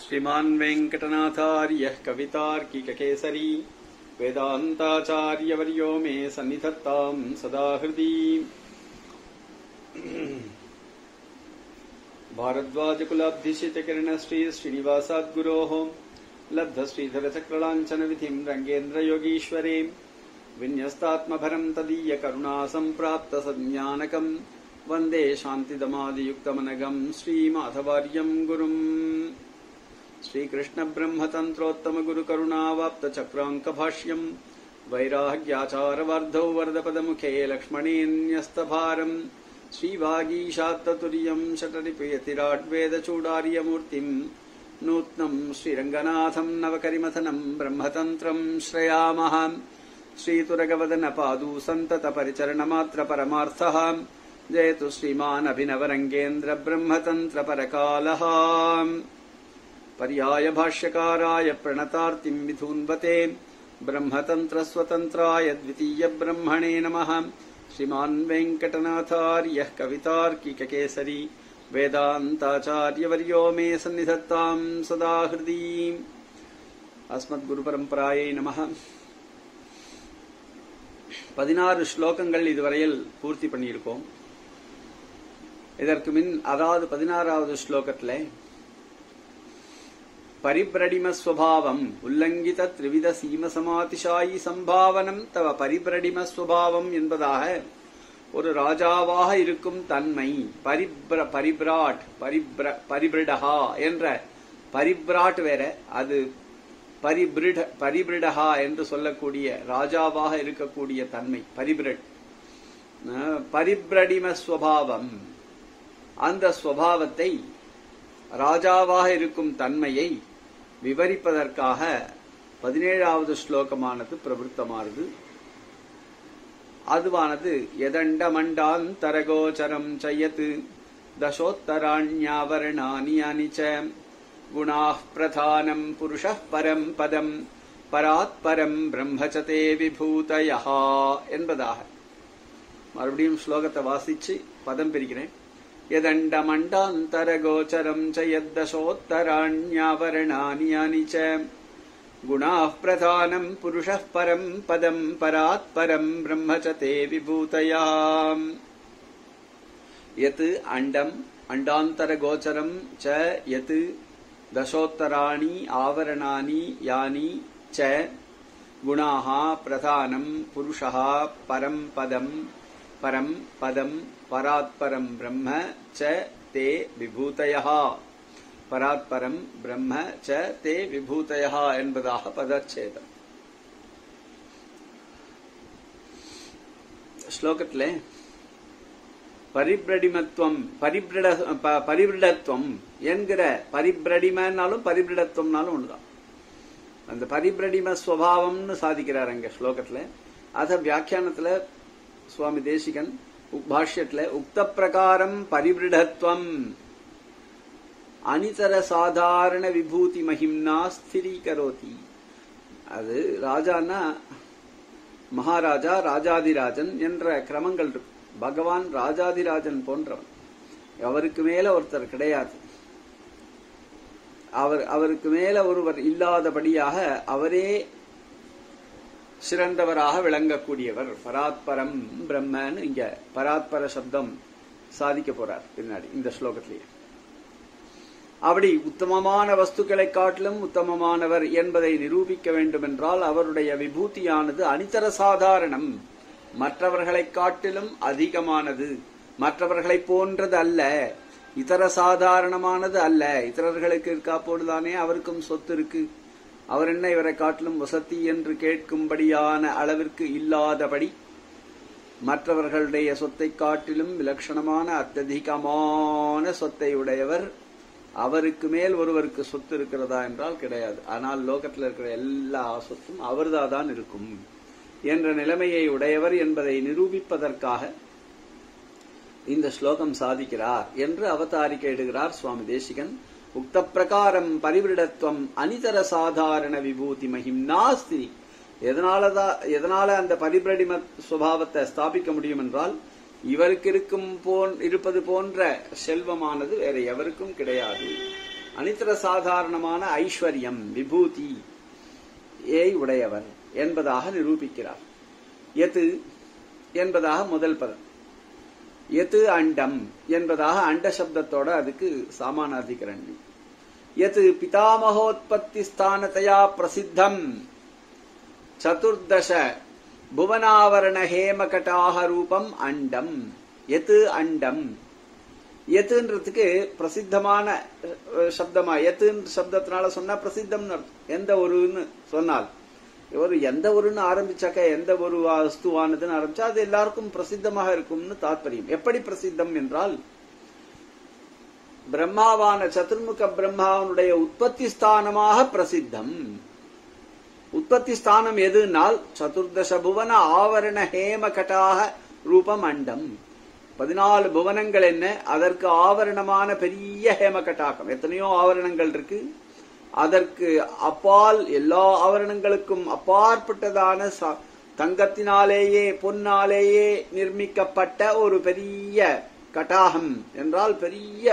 श्रीमान् वेङ्कटनाथार्यः कवितार्किककेसरी वेदान्ताचार्यवर्यो मे सन्निधत्ताम् सदा हृदि भारद्वाजकुलाब्धिशितकिरणश्री श्रीनिवासाद्गुरोः लब्धश्रीधरचक्रलाञ्छनविधिम् रङ्गेन्द्रयोगीश्वरे विन्यस्तात्मभरम् तदीयकरुणासम्प्राप्तसज्ञानकम् वन्दे शान्तिदमादियुक्तमनगम् श्रीमाधवार्यम् गुरुम् श्रीकृष्णब्रह्मतन्त्रोत्तमगुरुकरुणावाप्तचक्राङ्कभाष्यम् वैराग्याचारवार्धौ वरदपदमुखे लक्ष्मणेऽन्यस्तभारम् श्रीवागीशात्ततुर्यम् शटरिपयतिराड्वेदचूडार्यमूर्तिम् नूत्नम् श्रीरङ्गनाथम् नवकरिमथनम् ब्रह्मतन्त्रम् श्रयामः श्रीतुरगवदनपादू सन्ततपरिचरणमात्रपरमार्थः जयतु श्रीमान् अभिनवरङ्गेन्द्र ब्रह्मतन्त्रपरकालः पर्याय भाष्यकाराय प्रणतार्तिम् विधून्वते ब्रह्मतन्त्रस्वतन्त्राय द्वितीयब्रह्मणे नमः श्रीमान् वेङ्कटनाथार्यः कवितार्किककेसरी वेदान्ताचार्यवर्यो मे सन्निधत्ताम् सदा हृदि अस्मद्गुरुपरम्परायै நமः பதினாறு ஸ்லோகங்கள் இதுவரையில் பூர்த்தி பண்ணியிருக்கோம் இதற்கு மின் அதாவது பதினாறாவது ஸ்லோகத்துல பரிபிரடிமஸ்வபாவம் உல்லங்கித திரிவித சீம சமாதிஷாயி சம்பாவனம் தவ பரிபிரடிமஸ்வபாவம் என்பதாக ஒரு ராஜாவாக இருக்கும் தன்மை பரிப்ர பரிபிராட் பரிப்ர பரிபிரடஹா என்ற பரிபிராட் வேற அது பரிபிரிட பரிபிரிடஹா என்று சொல்லக்கூடிய ராஜாவாக இருக்கக்கூடிய தன்மை பரிபிரட் பரிபிரடிம ஸ்வபாவம் அந்த ஸ்வபாவத்தை ராஜாவாக இருக்கும் தன்மையை விவரிப்பதற்காக பதினேழாவது ஸ்லோகமானது பிரவருத்தமானது அதுவானது எதண்ட மண்டாந்தரகோச்சரம் செய்யத்து தசோத்தராண்யாவரணானி அனிச்ச गुणाः प्रधानम् पुरुषः परम् पदम् பராத்பரம் பிரம்மச்சதே விபூதயா என்பதாக மறுபடியும் ஸ்லோகத்தை வாசிச்சு பதம் பிரிக்கிறேன் எதண்ட மண்டாந்தர கோச்சரம் ச யத்தசோத்தராண்யாவரணானி யானி ச குணாः பிரதானம் புருஷः பரம் பதம் பராத்பரம் பிரம்மச்சதே விபூதயா யத் அண்டம் அண்டாந்தர கோச்சரம் ச யத் दशोत्तराणि आवरणानि यानि च गुणाः प्रधानम् पुरुषः परम् पदम् परम् पदम् परात्परम् ब्रह्म च ते विभूतयः பராத்பரம் பிரம்ம ச தே விபூதயா என்பதாக பதச்சேதம் ஸ்லோகத்திலே பரிபிரடிமத்துவம் பரிபிரட பரிபிரடத்துவம் என்கிற பரிபிரடிமன்னாலும் பரிபிரடத்துவம்னாலும் ஒண்ணுதான் அந்த பரிபிரடிம ஸ்வபாவம்னு சாதிக்கிறார் அங்க ஸ்லோகத்துல அத வியாக்கியானத்துல சுவாமி தேசிகன் பாஷ்யத்துல உக்த பிரகாரம் பரிபிரடத்துவம் அனிதர சாதாரண விபூதி மகிம்னா ஸ்திரீகரோதி அது ராஜானா மகாராஜா ராஜாதிராஜன் என்ற கிரமங்கள் இருக்கு பகவான் ராஜாதிராஜன் போன்றவன் அவருக்கு மேல ஒருத்தர் கிடையாது அவர் அவருக்கு மேல ஒருவர் இல்லாதபடியாக அவரே சிறந்தவராக விளங்கக்கூடியவர் பராத்பரம் பிரம்மன்னு இங்க பராத்பர சப்தம் சாதிக்க போறார் பின்னாடி இந்த ஸ்லோகத்திலேயே அப்படி உத்தமமான வஸ்துக்களை காட்டிலும் உத்தமமானவர் என்பதை நிரூபிக்க வேண்டும் என்றால் அவருடைய விபூதியானது அனிதர சாதாரணம் மற்றவர்களை காட்டிலும் அதிகமானது மற்றவர்களை போன்றது அல்ல இதர சாதாரணமானது அல்ல இத்தரர்களுக்கு இருக்கா போடுதானே அவருக்கும் சொத்து இருக்கு அவர் என்ன இவரை காட்டிலும் வசதி என்று கேட்கும்படியான அளவிற்கு இல்லாதபடி மற்றவர்களுடைய சொத்தை காட்டிலும் விலட்சணமான அत्यதிகமான சொத்தை உடையவர் அவருக்கு மேல் ஒருவருக்கு சொத்து இருக்கிறதா என்றால் கிடையாது ஆனால் லோகத்தில் இருக்கிற எல்லா சொத்தும் அவர்தான் தான் இருக்கும் என்ற நிலைமையை உடையவர் என்பதை நிரூபிப்பதற்காக இந்த ஸ்லோகம் சாதிக்கிறார் என்று அவதாரிக்க இடுகிறார் சுவாமி தேசிகன் உக்த பிரகாரம் பரிவிடத்துவம் அனிதர சாதாரண விபூதி மகிம் நாஸ்தி எதனாலதான் எதனால அந்த பரிபிரடிம சுவாவத்தை ஸ்தாபிக்க முடியும் என்றால் இவருக்கு இருக்கும் போன் இருப்பது போன்ற செல்வமானது வேற எவருக்கும் கிடையாது அனித்திர சாதாரணமான ஐஸ்வர்யம் விபூதி ஏய் உடையவர் என்பதாக நிரூபிக்கிறார் எது என்பதாக முதல் பதம் எது அண்டம் என்பதாக அண்ட சப்தத்தோட அதுக்கு சாமானாதிகரணி எது பிதாமகோத்பத்தி ஸ்தானத்தையா பிரசித்தம் சதுர்தச புவனாவரண ஹேமகட்டாக ரூபம் அண்டம் எது அண்டம் எத்துன்றதுக்கு பிரசித்தமான அஹ், சப்தமா எத்துன்ற சப்தத்தினால சொன்னா பிரசித்தம்னு அர்த்தம். எந்த ஒருன்னு சொன்னால் ஒரு எந்த ஒருன்னு ஆரம்பிச்சாக்க எந்த ஒரு வஸ்துவானதுன்னு ஆரம்பிச்சா அது எல்லாருக்கும் பிரசித்தமாக இருக்கும்னு தாத்பரியம் எப்படி பிரசித்தம் என்றால் பிரம்மாவான சதுர்முக பிரம்மாவனுடைய உற்பத்தி ஸ்தானமாக பிரசித்தம் உற்பத்தி ஸ்தானம் எதுனால் சதுர்தச புவன ஆவரண ஹேமகட்டாக ரூபம் அண்டம் பதினாலு புவனங்கள் என்ன அதற்கு ஆவரணமான பெரிய ஹேமகட்டாகம் எத்தனையோ ஆவரணங்கள் இருக்கு அதற்கு அப்பால் எல்லா ஆவரணங்களுக்கும் அப்பாற்பட்டதான ச- தங்கத்தினாலேயே பொன்னாலேயே நிர்மிக்கப்பட்ட ஒரு பெரிய கட்டாகம் என்றால் பெரிய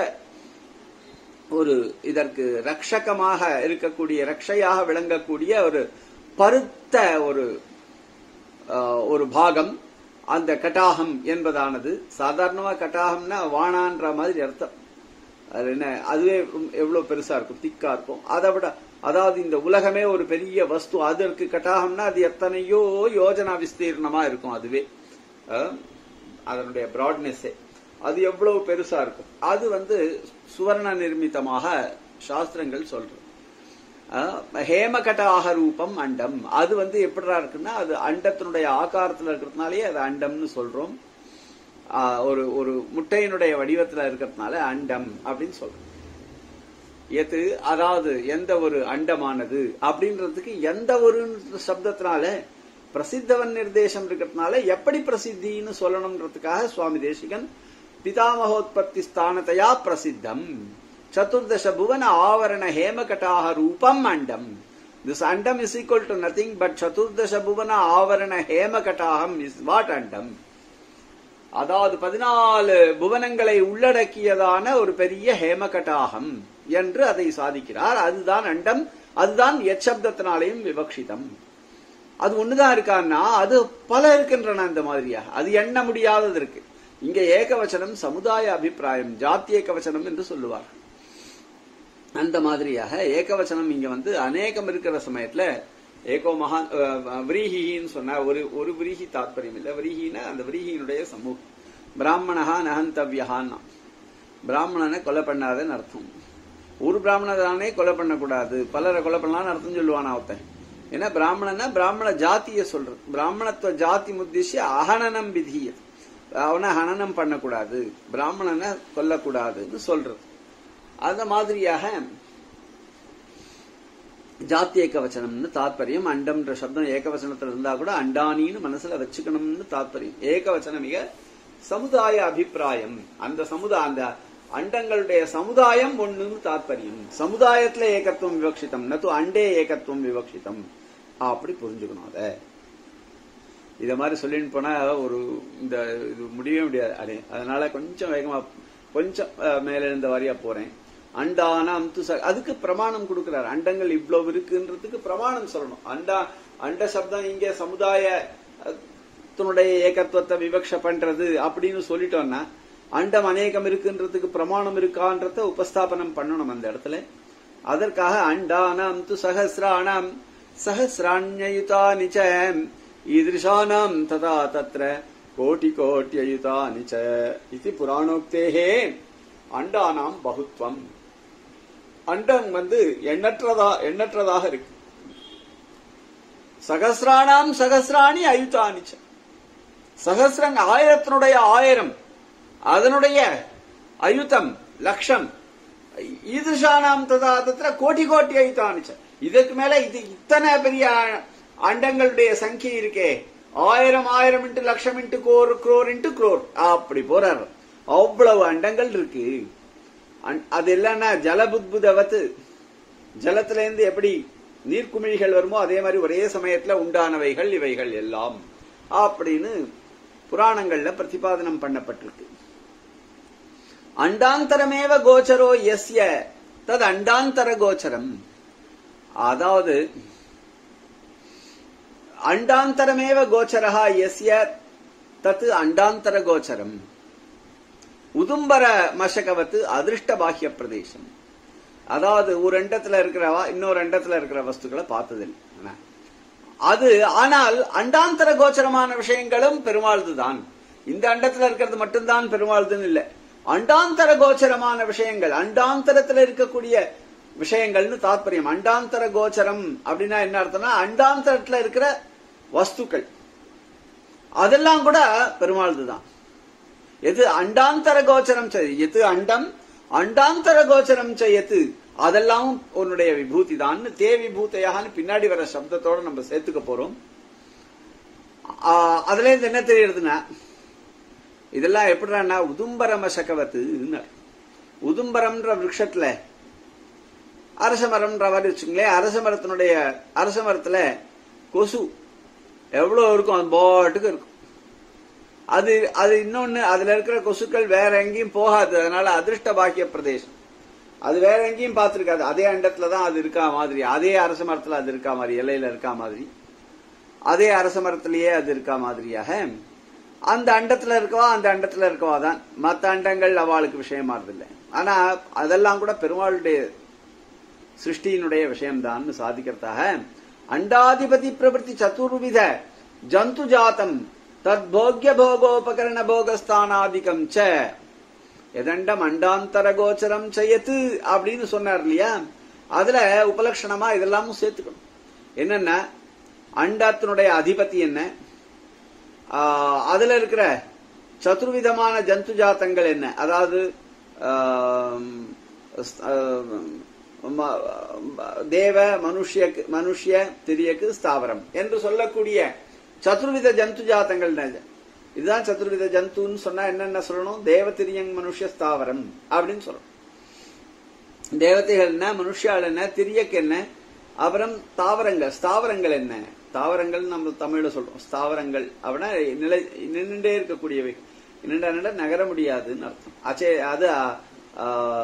ஒரு இதற்கு ரக்ஷகமாக இருக்கக்கூடிய ரக்ஷையாக விளங்கக்கூடிய ஒரு பருத்த ஒரு ஆஹ், ஒரு பாகம் அந்த கட்டாகம் என்பதானது சாதாரணமா கட்டாகம்னா வானான்ற மாதிரி அர்த்தம் அது என்ன அதுவே ரொம்ப- எவ்வளவு பெருசா இருக்கும் திக்கா இருக்கும் அதை விட அதாவது இந்த உலகமே ஒரு பெரிய வஸ்து அதற்கு கட்டாகம்னா அது எத்தனையோ யோஜனா விஸ்தீர்ணமா இருக்கும் அதுவே அஹ், அதனுடைய பிராட்னஸே அது எவ்வளவு பெருசா இருக்கும் அது வந்து சுவர்ண நிர்மிதமாக சாஸ்திரங்கள் சொல்றது அஹ், ஹேமகட்டாக ரூபம் அண்டம் அது வந்து எப்படிடா இருக்குன்னா அது அண்டத்தினுடைய ஆகாரத்துல இருக்கிறதுனாலே அது அண்டம்னு சொல்றோம் ஆஹ், ஒரு ஒரு முட்டையினுடைய வடிவத்துல இருக்கிறதுனால அண்டம் அப்படின்னு சொல்றோம் எது அதாவது எந்த ஒரு அண்டமானது அப்படின்றதுக்கு எந்த ஒரு சப்தத்தினால பிரசித்தவன் நிர்தேசம் இருக்கிறதுனால எப்படி பிரசித்தின்னு சொல்லணும்ன்றதுக்காக சுவாமி தேசிகன் பிதாமகோத்பத்தி ஸ்தானத்தையா பிரசித்தம் சதுர்தச புவன ஆவரண ஹேமகட்டாக ரூபம் அண்டம் திஸ் அண்டம் is equal to nothing but சதுர்தச புவன ஆவரண ஹேமகட்டாகம் இஸ் வாட் அண்டம் அதாவது பதினாலு புவனங்களை உள்ளடக்கியதான ஒரு பெரிய ஹேமகட்டாகம் என்று அதை சாதிக்கிறார் அதுதான் அண்டம் அதுதான் எச்சப்தத்தினாலேயும் விவக்ஷிதம் அது ஒண்ணுதான் இருக்கான்னா அது பல இருக்கின்றன அந்த மாதிரியா அது எண்ண முடியாதது இருக்கு இங்க ஏகவச்சனம் சமுதாய அபிப்பிராயம் ஜாத்திய கவச்சனம் என்று சொல்லுவார் அந்த மாதிரியாக ஏகவச்சனம் இங்க வந்து அநேகம் இருக்கிற சமயத்துல ஏகோ மகா அஹ், விரீஹின்னு சொன்னா ஒரு ஒரு விரீஹி தாத்பரியம் இல்ல விரீஹின்னா அந்த விரீஹியினுடைய சமூகம் பிராமணஹா நகந்தவ்யஹான்னா பிராமணனை கொலை பண்ணாதன்னு அர்த்தம் ஒரு பிராமணதானே கொலை பண்ணக்கூடாது பலரை கொலை பண்ணலாம்னு அர்த்தம் சொல்லுவானா ஒருத்தன் ஏன்னா பிராமணனா பிராமண ஜாத்திய சொல்றது பிராமணத்துவ ஜாதி முத்திஷ்ய அகனனம் விதிய அவனை ஹனனம் பண்ணக்கூடாது பிராமணனை கொல்லக்கூடாதுன்னு சொல்றது அந்த மாதிரியாக ஜாத்தி ஏகவச்சனம்னு தாத்பரியம் அண்டம்ன்ற சப்தம் ஏகவச்சனத்துல இருந்தா கூட அண்டானின்னு மனசுல வச்சுக்கணும்னு தாத்பரியம் ஏகவச்சனம் மிக சமுதாய அபிப்பிராயம் அந்த சமுதாய அந்த அண்டங்களுடைய சமுதாயம் ஒண்ணுன்னு தாத்பரியம் சமுதாயத்துல ஏகத்துவம் விவக்ஷிதம் நது அண்டே ஏகத்துவம் விவக்ஷிதம் அப்படி புரிஞ்சுக்கணும் அத இத மாதிரி சொல்லின்னு போனா ஒரு இந்த இது முடியவே முடியாது அடே அதனால கொஞ்சம் வேகமா கொஞ்சம் அஹ், மேல இருந்த வாரியா போறேன் அண்டானாம் து ச- அதுக்கு பிரமாணம் கொடுக்கிறார் அண்டங்கள் இவ்வளவு இருக்குன்றதுக்கு பிரமாணம் சொல்லணும் அண்டா அண்ட சப்தம் இங்க சமுதாய அஹ், தன்னுடைய ஏகத்துவத்தை விவக்ஷ பண்றது அப்படின்னு சொல்லிட்டோம்னா அண்டம் அநேகம் இருக்குன்றதுக்கு பிரமாணம் இருக்கான்றத உபஸ்தாபனம் பண்ணணும் அந்த இடத்துல அதற்காக அண்டானாம் து சஹசிராணாம் சஹசிராண்யயுதானி ச ஈதிருஷானாம் ததா தத்ர கோட்டி கோட்டியயுதானி ச இது புராணோக்தேகே அண்டானாம் பகுத்வம் அண்டம் வந்து எண்ணற்றதா எண்ணற்றதாக இருக்கு சகசிராணாம் சகசிராணி அயுதானி ச சகசிரங் ஆயிரத்தினுடைய ஆயிரம் அதனுடைய அயுதம் லட்சம் ஈதிருஷானாம் ததா தத்திர கோட்டி கோட்டி அயுதானிச்ச இதற்கு மேல இது இத்தனை பெரிய அண்டங்களுடைய சங்கியை இருக்கே ஆயிரம் ஆயிரம் இன்ட்டு லட்சம் இன்ட்டு கோர் குரோர் இன்ட்டு குரோர் அப்படி போறார் அவ்வளவு அண்டங்கள் இருக்கு அன்- அது இல்லைன்னா ஜலபுத்புதவத்து ஜலத்துல இருந்து எப்படி நீர்க்குமிழிகள் வருமோ அதே மாதிரி ஒரே சமயத்துல உண்டானவைகள் இவைகள் எல்லாம் அப்படின்னு புராணங்கள்ல பிரதிபாதனம் பண்ணப்பட்டிருக்கு அண்டாந்தரமேவ கோச்சரோ எஸ்ய தது அண்டாந்தர கோச்சரம் அதாவது அண்டாந்தரமேவ கோச்சரா எஸ்ய தத்து அண்டாந்தர கோச்சரம் உதும்பர மசகவத்து அதிருஷ்ட பாக்கிய பிரதேசம் அதாவது ஒரு அண்டத்துல இருக்கிறவா இன்னொரு அண்டத்துல இருக்கிற வஸ்துக்களை பார்த்ததில்லை ஆனா, அது ஆனால் அண்டாந்தர கோச்சரமான விஷயங்களும் பெருமாள்து தான் இந்த அண்டத்துல இருக்கிறது மட்டும்தான் பெருமாள்துன்னு இல்லை அண்டாந்தர கோச்சரமான விஷயங்கள் அண்டாந்தரத்துல இருக்கக்கூடிய விஷயங்கள்னு தாத்பரியம் அண்டாந்தர கோச்சரம் அப்படின்னா என்ன அர்த்தம்னா அண்டாந்தரத்துல இருக்கிற வஸ்துக்கள் அதெல்லாம் கூட பெருமாள்து தான் எது அண்டாந்தர கோச்சரம் செய் எது அண்டம் அண்டாந்தர கோச்சரம் செய்யத்து அதெல்லாம் உன்னுடைய விபூதி தான் தே விபூத்தையான்னு பின்னாடி வர சப்தத்தோட நம்ம சேர்த்துக்க போறோம் ஆ, அதுல இருந்து என்ன தெரியுதுன்னா இதெல்லாம் எப்படின்னா உதும்பரம சக்கவத்து உதும்பரம்ன்ற விருட்சத்துல அரச மரம்ன்ற மாதிரி வச்சுங்களேன் அரச மரத்தினுடைய அரச மரத்துல கொசு எவ்வளவு இருக்கும் அது பாட்டுக்கு இருக்கும் அது அது இன்னொன்னு அதுல இருக்கிற கொசுக்கள் வேற எங்கேயும் போகாது அதனால அதிர்ஷ்ட பாக்கிய பிரதேசம் அது வேற எங்கேயும் பார்த்திருக்காது அதே அண்டத்துல தான் அது இருக்கா மாதிரி அதே அரச மரத்துல அது இருக்கா மாதிரி இலையில இருக்கா மாதிரி அதே அரச மரத்திலேயே அது இருக்கா மாதிரியாக அந்த அண்டத்துல இருக்கவா அந்த அண்டத்துல இருக்கவா தான் மத்த அண்டங்கள் அவளுக்கு விஷயமாறதில்லை ஆனா அதெல்லாம் கூட பெருமாளுடைய சிருஷ்டியினுடைய விஷயம்தான் சாதிக்கிறதாக அண்டாதிபதி பிரபத்தி சதுர்வித ஜந்து ஜாத்தம் தத் போக்ய போகோபகரண போகஸ்தானாதிகம் ச எதண்டம் அண்டாந்தர கோச்சரம் செய்யத்து அப்படின்னு சொன்னார் இல்லையா அதுல உபலட்சணமா இதெல்லாமும் சேர்த்துக்கணும் என்னன்னா அண்டத்தினுடைய அதிபதி என்ன ஆஹ், அதுல இருக்கிற சதுர்விதமான ஜந்து ஜாத்தங்கள் என்ன அதாவது ஆம், ஸ்- ஆம், ம- தேவ மனுஷ்ய மனுஷ்ய திரியக்கு ஸ்தாவரம் என்று சொல்லக்கூடிய சதுர்வித ஜந்து ஜாத்தங்கள் என்ன? இதுதான் சதுர்வித ஜந்துன்னு சொன்னா என்னென்ன சொல்லணும் தேவதிரியங் மனுஷ்ய ஸ்தாவரம் அப்படின்னு சொல்லணும் தேவதைகள் என்ன மனுஷால் என்ன திரியக்கு என்ன அப்புறம் தாவரங்கள் ஸ்தாவரங்கள் என்ன தாவரங்கள் நம்ம தமிழ்ல சொல்றோம் ஸ்தாவரங்கள் அப்படின்னா நிலை நின்றுட்டே இருக்கக்கூடியவை நின்ற நகர முடியாதுன்னு அர்த்தம் அச்சே அது ஆ,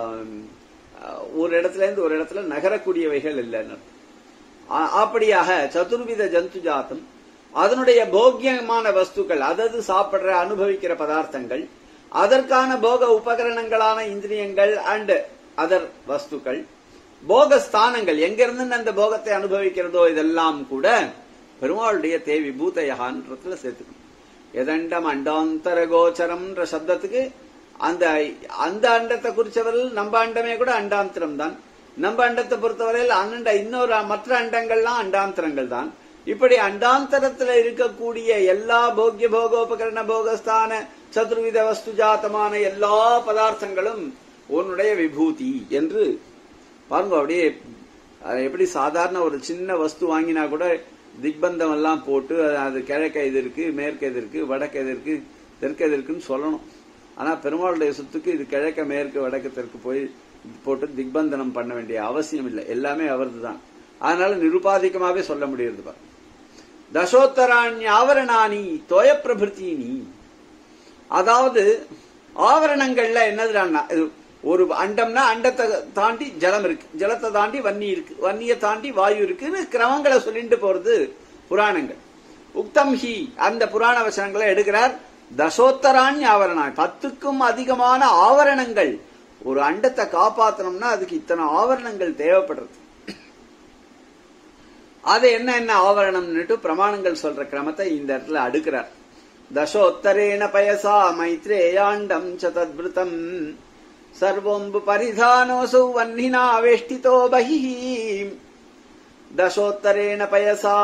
ஒரு இடத்துல இருந்து ஒரு இடத்துல நகரக்கூடியவைகள் இல்லைன்னு அர்த்தம் ஆ- அப்படியாக சதுர்வித ஜந்து ஜாத்தம் அதனுடைய போக்கியமான வஸ்துக்கள் அதது சாப்பிடுற அனுபவிக்கிற பதார்த்தங்கள் அதற்கான போக உபகரணங்களான இந்திரியங்கள் அண்ட் அதர் வஸ்துக்கள் போக ஸ்தானங்கள் எங்கிருந்து அந்த போகத்தை அனுபவிக்கிறதோ இதெல்லாம் கூட பெருமாளுடைய தேவி பூதயகான்றதுல சேர்த்துக்கணும் எதண்டம் அண்டாந்தர கோச்சரம்ன்ற சப்தத்துக்கு அந்த அந்த அண்டத்தை குறிச்சவர்கள் நம்ம அண்டமே கூட அண்டாந்திரம் தான் நம்ம அண்டத்தை பொறுத்தவரையில் அண்ட இன்னொரு மற்ற அண்டங்கள்லாம் அண்டாந்தரங்கள் தான் இப்படி அண்டாந்தரத்துல இருக்கக்கூடிய எல்லா போக்கிய போகோபகரண போகஸ்தான சதுர்வித வஸ்து ஜாத்தமான எல்லா பதார்த்தங்களும் உன்னுடைய விபூதி என்று பாருங்க அப்படியே அது எப்படி சாதாரண ஒரு சின்ன வஸ்து வாங்கினா கூட திக்பந்தம் எல்லாம் போட்டு அது- அது கிழக்க இது இருக்கு மேற்கு எது இருக்கு வடக்கு எது இருக்கு தெற்கு எது இருக்குன்னு சொல்லணும் ஆனா பெருமாளுடைய சொத்துக்கு இது கிழக்க மேற்கு வடக்கு தெற்கு போய் போட்டு திக்பந்தனம் பண்ண வேண்டிய அவசியம் இல்லை எல்லாமே அவரது தான் அதனால நிருபாதிகமாவே சொல்ல முடியுது பாரு தசோத்தராணி ஆவரணானி தோய பிரபிருத்தினி அதாவது ஆவரணங்கள்ல என்னதுடான்னா இது ஒரு அண்டம்னா அண்டத்தை தாண்டி ஜலம் இருக்கு ஜலத்தை தாண்டி வன்னி இருக்கு வன்னியை தாண்டி வாயு இருக்குன்னு கிரமங்களை சொல்லிட்டு போறது புராணங்கள் உக்தம் ஹி அந்த புராண வசனங்களை எடுக்கிறார் தசோத்தராணி ஆவரணாய் பத்துக்கும் அதிகமான ஆவரணங்கள் ஒரு அண்டத்தை காப்பாத்தணும்னா அதுக்கு இத்தனை ஆவரணங்கள் தேவைப்படுறது அது என்ன என்ன ஆவரணம்னுட்டு பிரமாணங்கள் சொல்ற கிரமத்தை இந்த இடத்துல அடுக்கிறார் தசோத்தரேண பயசா மைத்ரேயாண்டம் ச தத்விருத்தம் சர்வோம்பு பரிதானோசௌ வன்னினா வேஷ்டிதோ பஹி தசோத்தரேண பயசா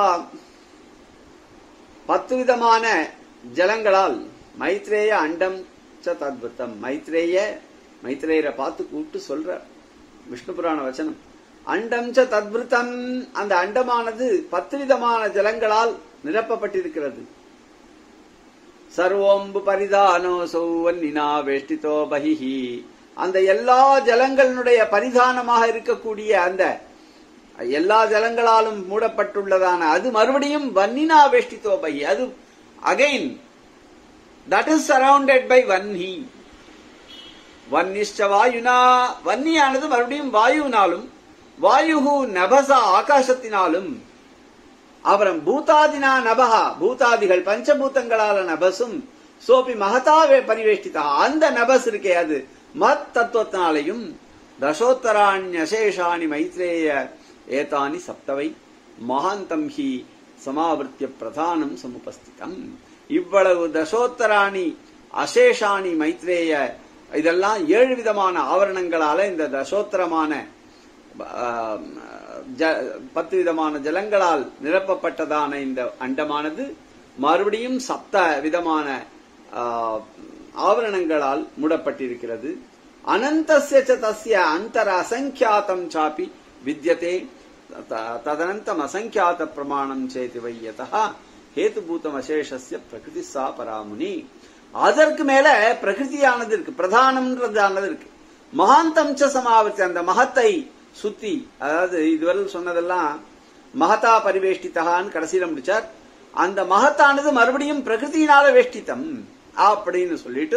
பத்து விதமான ஜலங்களால் மைத்ரேய அண்டம் ச தத்விருத்தம் மைத்ரேய மைத்ரேயரை பார்த்து கூப்பிட்டு சொல்றார் விஷ்ணு புராண வச்சனம் அண்டம் ச தத்விருத்தம் அந்த அண்டமானது பத்து விதமான ஜலங்களால் நிரப்பப்பட்டிருக்கிறது சர்வோம்பு பரிதானோ சௌவன்னினா வேஷ்டிதோ பஹிஹி அந்த எல்லா ஜலங்களினுடைய பரிதானமாக இருக்கக்கூடிய அந்த எல்லா ஜலங்களாலும் மூடப்பட்டுள்ளதான அது மறுபடியும் வன்னினா வேஷ்டிதோ பஹி அது again that is surrounded by வன்னி வன்னிஷ்ட வாயுனா வன்னியானது மறுபடியும் வாயுனாலும் வாயுகு நபசா ஆகாசத்தினாலும் அப்புறம் பூதாதினா நபகா பூதாதிகள் பஞ்சபூதங்களால நபசும் சோபி மகதாவே பரிவேஷ்டிதா அந்த நபஸ் இருக்கே அது மத் தத்துவத்தினாலையும் தசோத்தராண்யசேஷாணி மைத்ரேய ஏதானி சப்தவை மகாந்தம் ஹி சமாவர்த்திய பிரதானம் சமுபஸ்திதம் இவ்வளவு தசோத்தராணி அசேஷாணி மைத்ரேய இதெல்லாம் ஏழு விதமான ஆவரணங்களால இந்த தசோத்தரமான ஆஹ், ஜ- பத்து விதமான ஜலங்களால் நிரப்பப்பட்டதான இந்த அண்டமானது மறுபடியும் சப்த விதமான ஆஹ், ஆவரணங்களால் மூடப்பட்டிருக்கிறது அனந்தஸ்ய ச தஸ்ய அந்தர அசங்கியாதம் சாப்பி வித்யதே த- ததனந்தம் அசங்கியாத பிரமாணம் சேதி வையதா ஹேதுபூதம் அசேஷஸ்ய பிரகிருதி சா பராமுனி அதற்கு மேல பிரகிருதியானது இருக்கு பிரதானம்ன்றதானது இருக்கு மகாந்தம் ச சமாவர்த்தி அந்த மகத்தை சுத்தி அதாவது இதுவரை சொன்னதெல்லாம் மகதா பரிவேஷ்டித்தகான்னு கடைசியில முடிச்சார் அந்த மகத்தானது மறுபடியும் பிரகிருதியினால வேஷ்டித்தம் அப்படின்னு சொல்லிட்டு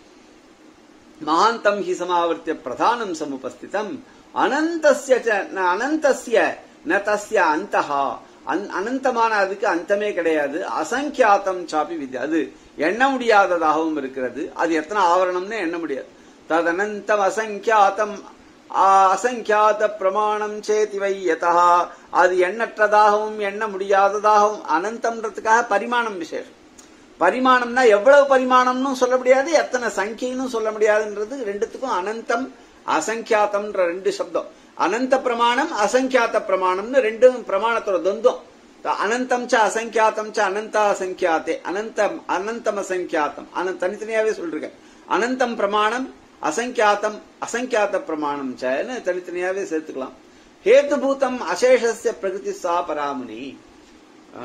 மகாந்தம் ஹி சமாவர்த்திய பிரதானம் சமுபஸ்திதம் அனந்தஸ்ய ச- ந அனந்தஸ்ய ந தஸ்ய அந்தஹா அன்- அனந்தமான அதுக்கு அந்தமே கிடையாது அசங்கியாத்தம் சாப்பி வித்யா அது எண்ண முடியாததாகவும் இருக்கிறது அது எத்தனை ஆவரணம்னு எண்ண முடியாது ததனந்தம் அசங்கியாத்தம் ஆ, அசங்கியாத பிரமாணம் சேதி வை யதா அது எண்ணற்றதாகவும் எண்ண முடியாததாகவும் அனந்தம்ன்றதுக்காக பரிமாணம் விசேஷம் பரிமாணம்னா எவ்வளவு பரிமாணம்னு சொல்ல முடியாது எத்தனை சங்கின்னு சொல்ல முடியாதுன்றது ரெண்டுத்துக்கும் அனந்தம் அசங்கியாத்தம்ன்ற ரெண்டு சப்தம் அனந்த பிரமாணம் அசங்கியாத்த பிரமாணம்னு ரெண்டும் பிரமாணத்தோட தொந்தம் அனந்தம் ச அசங்கியாத்தம் ச அனந்த அசங்கியாத்தே அனந்தம் அனந்தம் அசங்கியாத்தம் அனந்த தனித்தனியாவே சொல்றேன் அனந்தம் பிரமாணம் அசங்கியாத்தம் அசங்கியாத்த பிரமாணம் சன்னு தனித்தனியாவே சேர்த்துக்கலாம் ஹேத்துபூதம் அசேஷஸ்ய பிரகிருதி சா பராமுனி ஆ?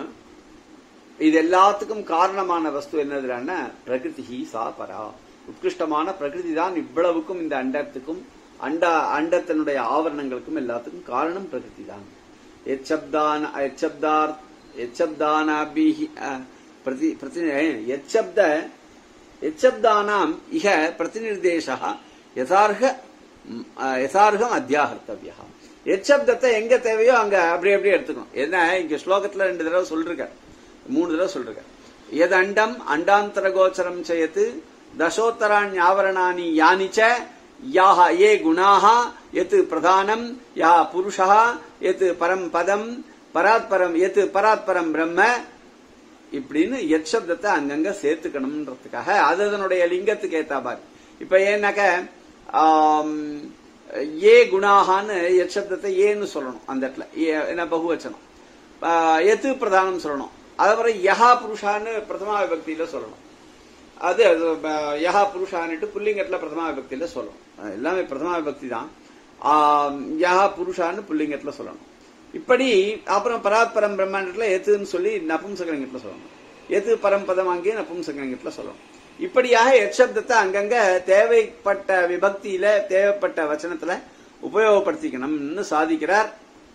இது எல்லாத்துக்கும் காரணமான வஸ்து என்னதுன்னா பிரகிருதி சா பரா உத்கிருஷ்டமான பிரகிருதி தான் இவ்வளவுக்கும் இந்த அண்டத்துக்கும் அண்ட அண்டத்தினுடைய ஆவரணங்களுக்கும் எல்லாத்துக்கும் காரணம் பிரகிருதி தான் எச்சப்தான எச்சப்தார் எச்சப்தானாபிஹி அஹ், பிரதி பிரதி எச்சப்த எச்சப்தானாம் இக பிரதிநிர்தேசா யதார்க ம், அஹ், யதார்கம் அத்தியாகர்த்தவியா எச்சப்தத்தை எங்க தேவையோ அங்க அப்படி அப்படியே எடுத்துக்கணும் என்ன இங்க ஸ்லோகத்துல ரெண்டு தடவை சொல்றேன் மூணு தடவை சொல்றேன் எது அண்டம் அண்டாந்தர கோச்சரம் செய்யத்து தசோத்தராண்யாவரணானி யானி ச யாஹ ஏ குணாஹ எத் பிரதானம் யா புருஷா எத் பரம் பதம் பராத்பரம் எத் பராத்பரம் பிரம்ம இப்படின்னு எத் சப்தத்தை அங்கங்க சேர்த்துக்கணும்ன்றதுக்காக அது அதனுடைய லிங்கத்துக்கு ஏத்தா பாரு இப்ப ஏன்னாக்க ஆம், ஏ குணாகான்னு எத் சப்தத்தை ஏன்னு சொல்லணும் அந்த இடத்துல ஏ- என்ன பகுவச்சனம் ஆ, எத்து பிரதானம் சொல்லணும் அதுக்கப்புறம் யஹா புருஷான்னு பிரதமா விபக்தியில சொல்லணும் அது அது, ஆ, யஹா புருஷான்னுட்டு புல்லிங்கத்துல பிரதமா விபக்தியில சொல்லணும் அது எல்லாமே பிரதமா விபக்தி தான் ஆம், யஹா புருஷான்னு புல்லிங்கத்துல சொல்லணும் இப்படி அப்புறம் பராத்பரம் பிரம்மாண்டத்துல எத்துன்னு சொல்லி நபும்சகலிங்கத்துல சொல்லணும் எது பரம்பதம் அங்கே நபும்சகலிங்கத்துல சொல்லணும் இப்படியாக எச்சப்தத்தை அங்கங்க தேவைப்பட்ட விபக்தியில தேவைப்பட்ட வச்சனத்துல உபயோகப்படுத்திக்கணும்னு சாதிக்கிறார்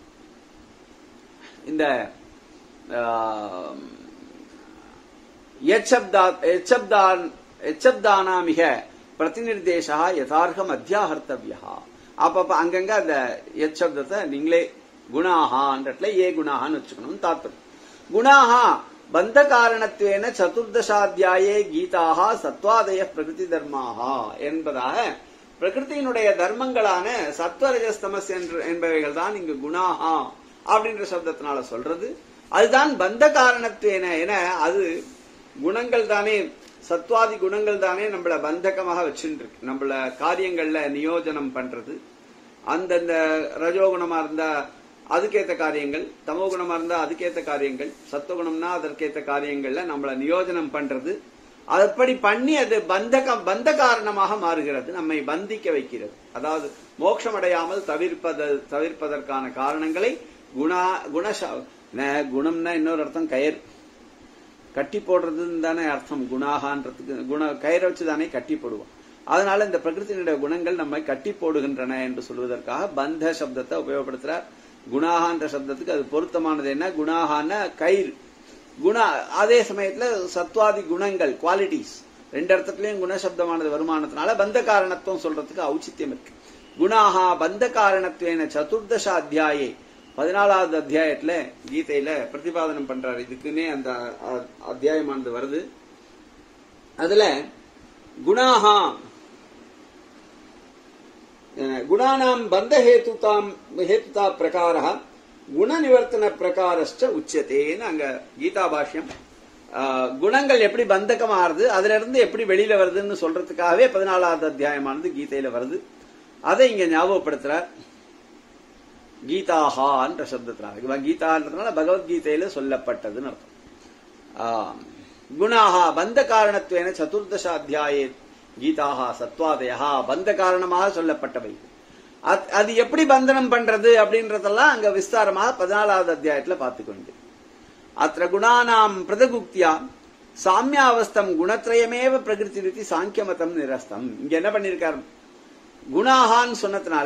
இந்த ஆம், எச்சப்தா- எச்சப்தான் எச்சப்தானாமிக பிரதிநிர்தேசா யதார்த்தம் அத்தியாகர்த்தவியா அப்பப்ப அங்கங்க அந்த எச்சப்தத்தை நீங்களே குணாஹான்றதுல ஏ குணாஹான்னு வச்சுக்கணும் தாத்பரம் குணாஹா பந்த காரணத்துவேன சதுர்தசாத்தியாயே கீதாக சத்வாதய பிரகிருதி தர்மாஹா என்பதாக பிரகிருதியினுடைய தர்மங்களான சத்வரஜஸ்தமஸ் என்று என்பவைகள் தான் இங்கு குணாஹா அப்படின்ற சப்தத்தினால சொல்றது அதுதான் பந்த காரணத்துவேன என அது குணங்கள் தானே சத்வாதி குணங்கள் தானே நம்மள பந்தகமாக வச்சுட்டு இருக்கு நம்மள காரியங்கள்ல நியோஜனம் பண்றது அந்தந்த ரஜோகுணமா இருந்தா அதுக்கேத்த காரியங்கள் தமோ குணமா இருந்தா அதுக்கேத்த காரியங்கள் சத்துவகுணம்னா அதற்கேத்த காரியங்கள்ல நம்மள நியோஜனம் பண்றது அப்படி பண்ணி அது பந்தகம் பந்த காரணமாக மாறுகிறது நம்மை பந்திக்க வைக்கிறது அதாவது மோட்சம் அடையாமல் தவிர்ப்பத தவிர்ப்பதற்கான காரணங்களை குணா குணசா ந- குணம்னா இன்னொரு அர்த்தம் கயிறு கட்டி போடுறதுன்னு தானே அர்த்தம் குணாகான்றதுக்கு குண கயிறை வச்சு தானே கட்டி போடுவோம் அதனால இந்த பிரகிருத்தினுடைய குணங்கள் நம்மை கட்டி போடுகின்றன என்று சொல்வதற்காக பந்த சப்தத்தை உபயோகப்படுத்துறார் குணாகான்ற சப்தத்துக்கு அது பொருத்தமானது என்ன குணாகான கயிறு குணா அதே சமயத்துல சத்வாதி குணங்கள் குவாலிட்டிஸ் ரெண்டு அர்த்தத்திலையும் குணசப்தமானது வருமானத்தினால பந்த காரணத்துவம் சொல்றதுக்கு ஔச்சித்யம் இருக்கு குணாகா பந்த காரணத்துவேன சதுர்தச அத்தியாயே பதினாலாவது அத்தியாயத்துல கீதையில பிரதிபாதனம் பண்றாரு இதுக்குன்னே அந்த அ- அத்தியாயமானது வருது அதுல குணாகா குணானாம் பந்த ஹேத்துதாம் ஹேத்துதா பிரகார குணநிவர்த்தன பிரகாரஸ்ட உச்சத்தேன்னு அங்க கீதா பாஷ்யம் ஆஹ், குணங்கள் எப்படி பந்தகமாறுது அதுல இருந்து எப்படி வெளியில வருதுன்னு சொல்றதுக்காகவே பதினாலாவது அத்தியாயமானது கீதையில வருது அதை இங்க ஞாபகப்படுத்துறார் கீதாஹான்ற சப்தத்தினால இவன் கீதான்றதுனால பகவத்கீதையில சொல்லப்பட்டதுன்னு அர்த்தம் ஆம். குணாகா பந்த காரணத்துவேன சதுர்தச அத்தியாயே கீதாகா சத்வாதயா பந்த காரணமாக சொல்லப்பட்டவை அத்- அது எப்படி பந்தனம் பண்றது அப்படின்றதெல்லாம் அங்க விஸ்தாரமாக பதினாலாவது அத்தியாயத்துல பார்த்துக்கொண்டு அத்த குணானாம் பிரதகுப்தியா சாமியாவஸ்தம் குணத்ரயமேவ பிரகிருதி ரீதி சாங்கியமதம் நிரஸ்தம் இங்க என்ன பண்ணிருக்காரு குணாகான்னு சொன்னதுனால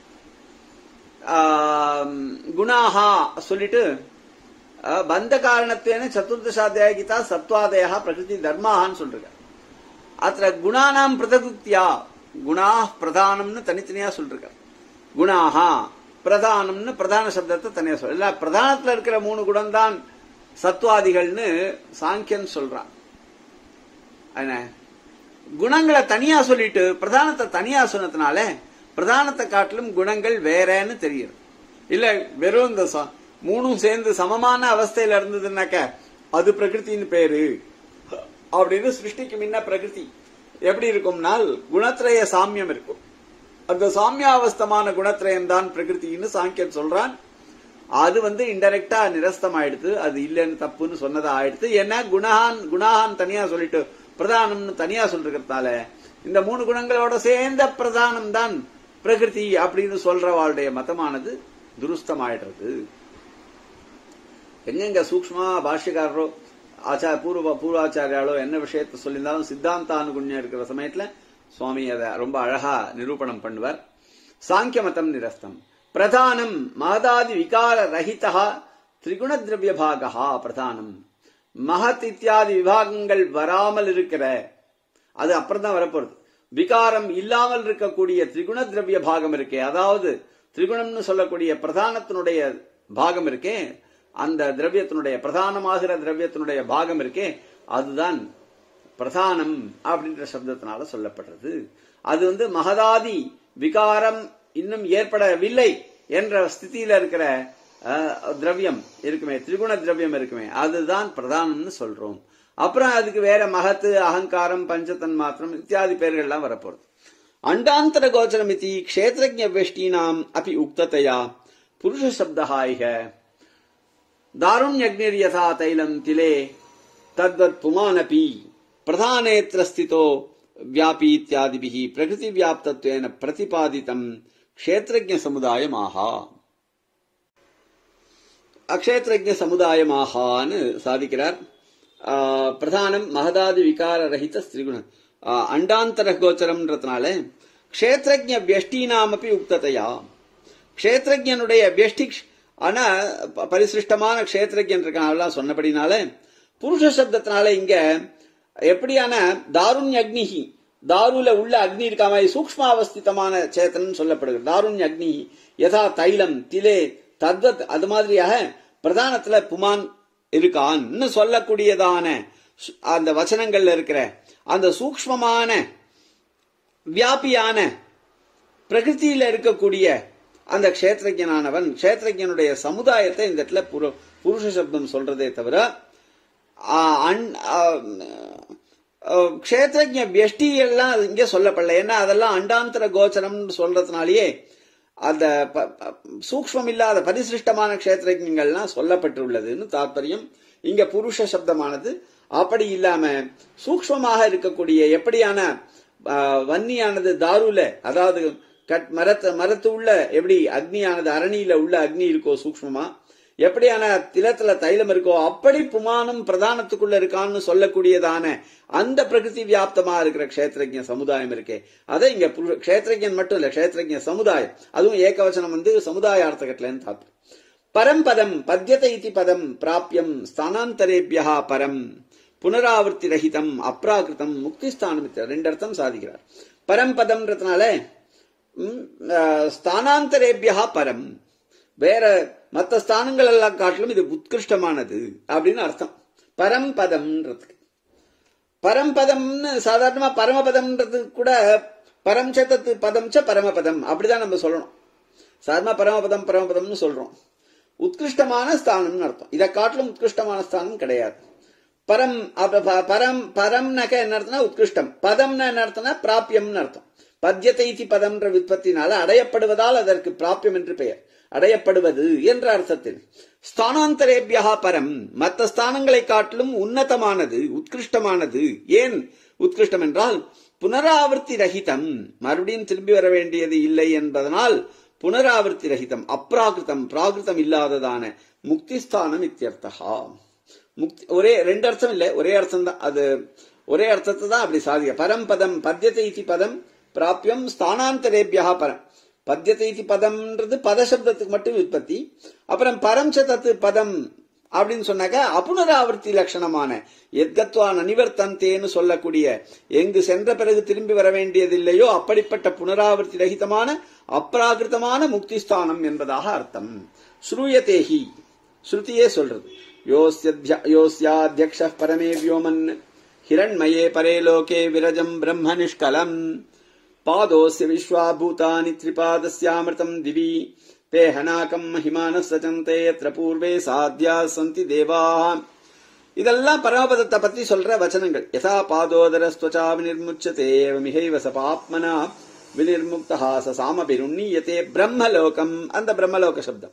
ஆம், குணாஹா சொல்லிட்டு அஹ், பந்த காரணத்துவேன சதுர்தசாத்தியாய கீதா சத்வாதயா பிரகிருதி தர்மாகான்னு சொல்றாங்க அத்த குணானாம் பிரதகுப்தியா குணா பிரதானம்னு தனித்தனியா சொல்றாங்க குணாஹா பிரதானம்னு பிரதான சப்தத்தை தனியா சொல்ற இல்ல பிரதானத்துல இருக்கிற மூணு குணம் தான் சத்வாதிகள்னு சாங்கியன் சொல்றான் என்ன குணங்களை தனியா சொல்லிட்டு பிரதானத்தை தனியா சொன்னதுனால பிரதானத்தை காட்டிலும் குணங்கள் வேறன்னு தெரியுது இல்ல வெறும் இந்த ச- மூணும் சேர்ந்து சமமான அவஸ்தையில இருந்ததுன்னாக்க அது பிரகிருத்தின்னு பேரு அப்படின்னு சிருஷ்டிக்கு முன்ன பிரகிருதி எப்படி இருக்கும்னால் குணத்திரய சாமியம் இருக்கும் அந்த சாமியாவஸ்தமான குணத்திரயம் தான் பிரகிருத்தின்னு சாங்கியன் சொல்றான் அது வந்து இன்டெரக்டா நிரஸ்தம் ஆயிடுது அது இல்லைன்னு தப்புன்னு சொன்னதா ஆயிடுது ஏன்னா குணான் குணான் தனியா சொல்லிட்டு பிரதானம்னு தனியா சொல்றதுனால இந்த மூணு குணங்களோட சேர்ந்த பிரதானம் தான் பிரகிருதி அப்படின்னு சொல்றவாளுடைய மதமானது துருஸ்தமாயிடுறது எங்கெங்க சூக்ஷ்மா பாஷ்யக்காரரோ ஆச்சார பூர்வ பூர்வாச்சாரியாலோ என்ன விஷயத்தை சொல்லியிருந்தாலும் சித்தாந்தானுகுண்யம் இருக்கிற சமயத்துல சுவாமி அதை ரொம்ப அழகா நிரூபணம் பண்ணுவார் சாங்கிய மதம் நிரஸ்தம் பிரதானம் மகதாதி விகார ரஹிதா திரிகுண திரவிய பாகா பிரதானம் மகத் இத்தியாதி விபாகங்கள் வராமல் இருக்கிற அது அப்புறம் தான் வரப்போறது விகாரம் இல்லாமல் இருக்கக்கூடிய திரிகுண திரவிய பாகம் இருக்கே அதாவது திரிகுணம்னு சொல்லக்கூடிய பிரதானத்தினுடைய பாகம் இருக்கே அந்த திரவியத்தினுடைய பிரதானமாகிற திரவியத்தினுடைய பாகம் இருக்கே அதுதான் பிரதானம் அப்படின்ற சப்தத்தினால சொல்லப்படுறது அது வந்து மகதாதி விகாரம் இன்னும் ஏற்படவில்லை என்ற ஸ்திதியில இருக்கிற அஹ், திரவியம் இருக்குமே திரிகுண திரவியம் இருக்குமே அதுதான் பிரதானம்னு சொல்றோம் அப்புறம் அதுக்கு வேற மகத்து அகங்காரம் பஞ்சத்தன் மாத்திரம் இத்தியாதி பெயர்கள்லாம் வரப்போறது அண்டாந்தர கோச்சரமிதி க்ஷேத்திரஜ வெஷ்டீனாம் அப்படி உக்ததையா புருஷ சப்தா இக दारुण्यग्निर्यथा तैलम् तिले तद्वत् पुमानपि प्रधानेऽत्र स्थितो व्यापी इत्यादिभिः प्रकृतिव्याप्तत्वेन प्रतिपादितम् क्षेत्रज्ञसमुदायमाह அக்ஷேத்திரஜ சமுதாயமாகான்னு சாதிக்கிறார் ஆ, பிரதானம் மகதாதி விகார ரஹித ஸ்திரிகுணம் ஆ, அண்டாந்தர கோச்சரம்ன்றதுனால க்ஷேத்திரஜ வியஷ்டீனாமப்பி உக்ததையா க்ஷேத்திரஜனுடைய வியஷ்டி ஆனா ப- பரிசிருஷ்டமான க்ஷேத்திரஜன் இருக்கான் அதெல்லாம் சொன்னபடினால புருஷ சப்தத்தினால இங்க எப்படியான தாருண்ய அக்னிஹி தாருல உள்ள அக்னி இருக்கா மாதிரி சூக்ஷ்மாவஸ்திதமான சேத்தனன் சொல்லப்படுகிறது தாருண்ய அக்னி யதா தைலம் திலே தத்வத் அது மாதிரியாக பிரதானத்துல புமான் இருக்கான்னு சொல்லக்கூடியதான சு- அந்த வச்சனங்கள்ல இருக்கிற அந்த சூக்ஷ்மமான வியாபியான பிரகிருதியில இருக்கக்கூடிய அந்த க்ஷேத்திரஜனானவன் க்ஷேத்திரஜனுடைய சமுதாயத்தை இந்த இடத்துல புரு- புருஷ சப்தம் சொல்றதே தவிர ஆ, அன்- ஆ, ஆ, க்ஷேத்திரஜ வியஷ்டி எல்லாம் இங்கே சொல்லப்படல ஏன்னா அதெல்லாம் அண்டாந்தர கோச்சரம்னு சொல்றதுனாலேயே அந்த ப- ப- சூக்ஷ்மம் இல்லாத பரிசிருஷ்டமான க்ஷேத்திரஜங்கள்லாம் சொல்லப்பட்டுள்ளதுன்னு தாத்பரியம் இங்க புருஷ சப்தமானது அப்படி இல்லாம சூக்ஷ்மமாக இருக்கக்கூடிய எப்படியான ஆ, வன்னியானது தாருல அதாவது கட் மரத்து மரத்து உள்ள எப்படி அக்னியானது அரணியில உள்ள அக்னி இருக்கோ சூக்ஷ்மமா எப்படியான திலத்துல தைலம் இருக்கோ அப்படி புமானம் பிரதானத்துக்குள்ள இருக்கான்னு சொல்லக்கூடியதான அந்த பிரகிருதி வியாப்தமா இருக்கிற க்ஷேத்திரஜ சமுதாயம் இருக்கே அதை இங்க புரு- க்ஷேத்திரஜன் மட்டும் இல்ல க்ஷேத்திரஜ சமுதாயம் அதுவும் ஏகவச்சனம் வந்து சமுதாயார்த்தகத்துலன்னு தாத்து பரம் பதம் பத்யத இதி பதம் பிராப்யம் ஸ்தானாந்தரேபியா பரம் புனராவர்த்தி ரஹிதம் அப்ராகிருதம் முக்திஸ்தானம் இத்தியாதி. ரெண்டு அர்த்தம் சாதிக்கிறார் பரம்பதம்ன்றதுனால ம், அஹ், ஸ்தானாந்தரேபியா பரம் வேற மற்ற ஸ்தானங்கள் எல்லாம் காட்டிலும் இது உத்கிருஷ்டமானது அப்படின்னு அர்த்தம் பரம்பதம்ன்றதுக்கு பரம்பதம்னு சாதாரணமா பரமபதம்ன்றது கூட பரம் சத்தத்து பதம் ச பரமபதம் அப்படிதான் நம்ம சொல்லணும் சாதாரணமா பரமபதம் பரமபதம்னு சொல்றோம் உத்கிருஷ்டமான ஸ்தானம்னு அர்த்தம் இதை காட்டிலும் உத்கிருஷ்டமான ஸ்தானம் கிடையாது பரம் அப்ப ப- பரம் பரம்னாக்க என்ன அர்த்தம்னா உத்கிருஷ்டம் பதம்னா என்ன அர்த்தம்னா பிராபியம்னு அர்த்தம் பத்யத்தை இதி பதம்ன்ற விற்பத்தினால அடையப்படுவதால் அதற்கு பிராபியம் என்று பெயர் அடையப்படுவது என்ற அர்த்தத்தில் ஸ்தானாந்தரேபியா பரம் மற்ற ஸ்தானங்களை காட்டிலும் உன்னதமானது உத்கிருஷ்டமானது ஏன் உத்கிருஷ்டம் என்றால் புனராவர்த்தி ரஹிதம் மறுபடியும் திரும்பி வர வேண்டியது இல்லை என்பதனால் புனராவர்த்தி ரஹிதம் அப்ராகிருதம் பிராகிருதம் இல்லாததான முக்திஸ்தானம் இத்தியர்த்தகா முக்தி ஒரே ரெண்டு அர்த்தம் இல்லை ஒரே அர்த்தம் தான் அது ஒரே அர்த்தத்தை தான் அப்படி சாதிக்க பரம்பதம் பத்யத்தை இதி பதம் பிராபியம் ஸ்தானாந்தரேபியா பரம் பத்யத்தை இதி பதம்ன்றது பதசப்தத்துக்கு மட்டும் உற்பத்தி அப்புறம் பரம் ச தத்து பதம் அப்படின்னு சொன்னாக்க அப்புனராவர்த்தி லட்சணமான எத்கத்வான் அனிவர்த்தந்தேன்னு சொல்லக்கூடிய எங்கு சென்ற பிறகு திரும்பி வர வேண்டியதில்லையோ அப்படிப்பட்ட புனராவர்த்தி ரகிதமான அப்ராகிருதமான முக்திஸ்தானம் என்பதாக அர்த்தம் ஸ்ரூயதேஹி ஸ்ருதியே சொல்றது யோஸ்யத்ய- யோஸ்யாத்யக்ஷ பரமே வியோமன் ஹிரண்மயே பரே லோகே விரஜம் பிரம்ம நிஷ்கலம் பாதோஸ்ய விஸ்வாபூதானி திரிபாதஸ்யாமிருதம் திவி பேஹனாகம் மகிமான சச்சந்தே யத்ர பூர்வே சாத்யா சந்தி தேவா இதெல்லாம் பரமபதத்தை பத்தி சொல்ற வச்சனங்கள் யதா பாதோதர ஸ்வச்சா வினிர்முச்சதே மிகைவ சபாப்மனா வினிர்முக்தா ச சாமபிருண்ணீயத்தே பிரம்மலோகம் அந்த பிரம்மலோக சப்தம்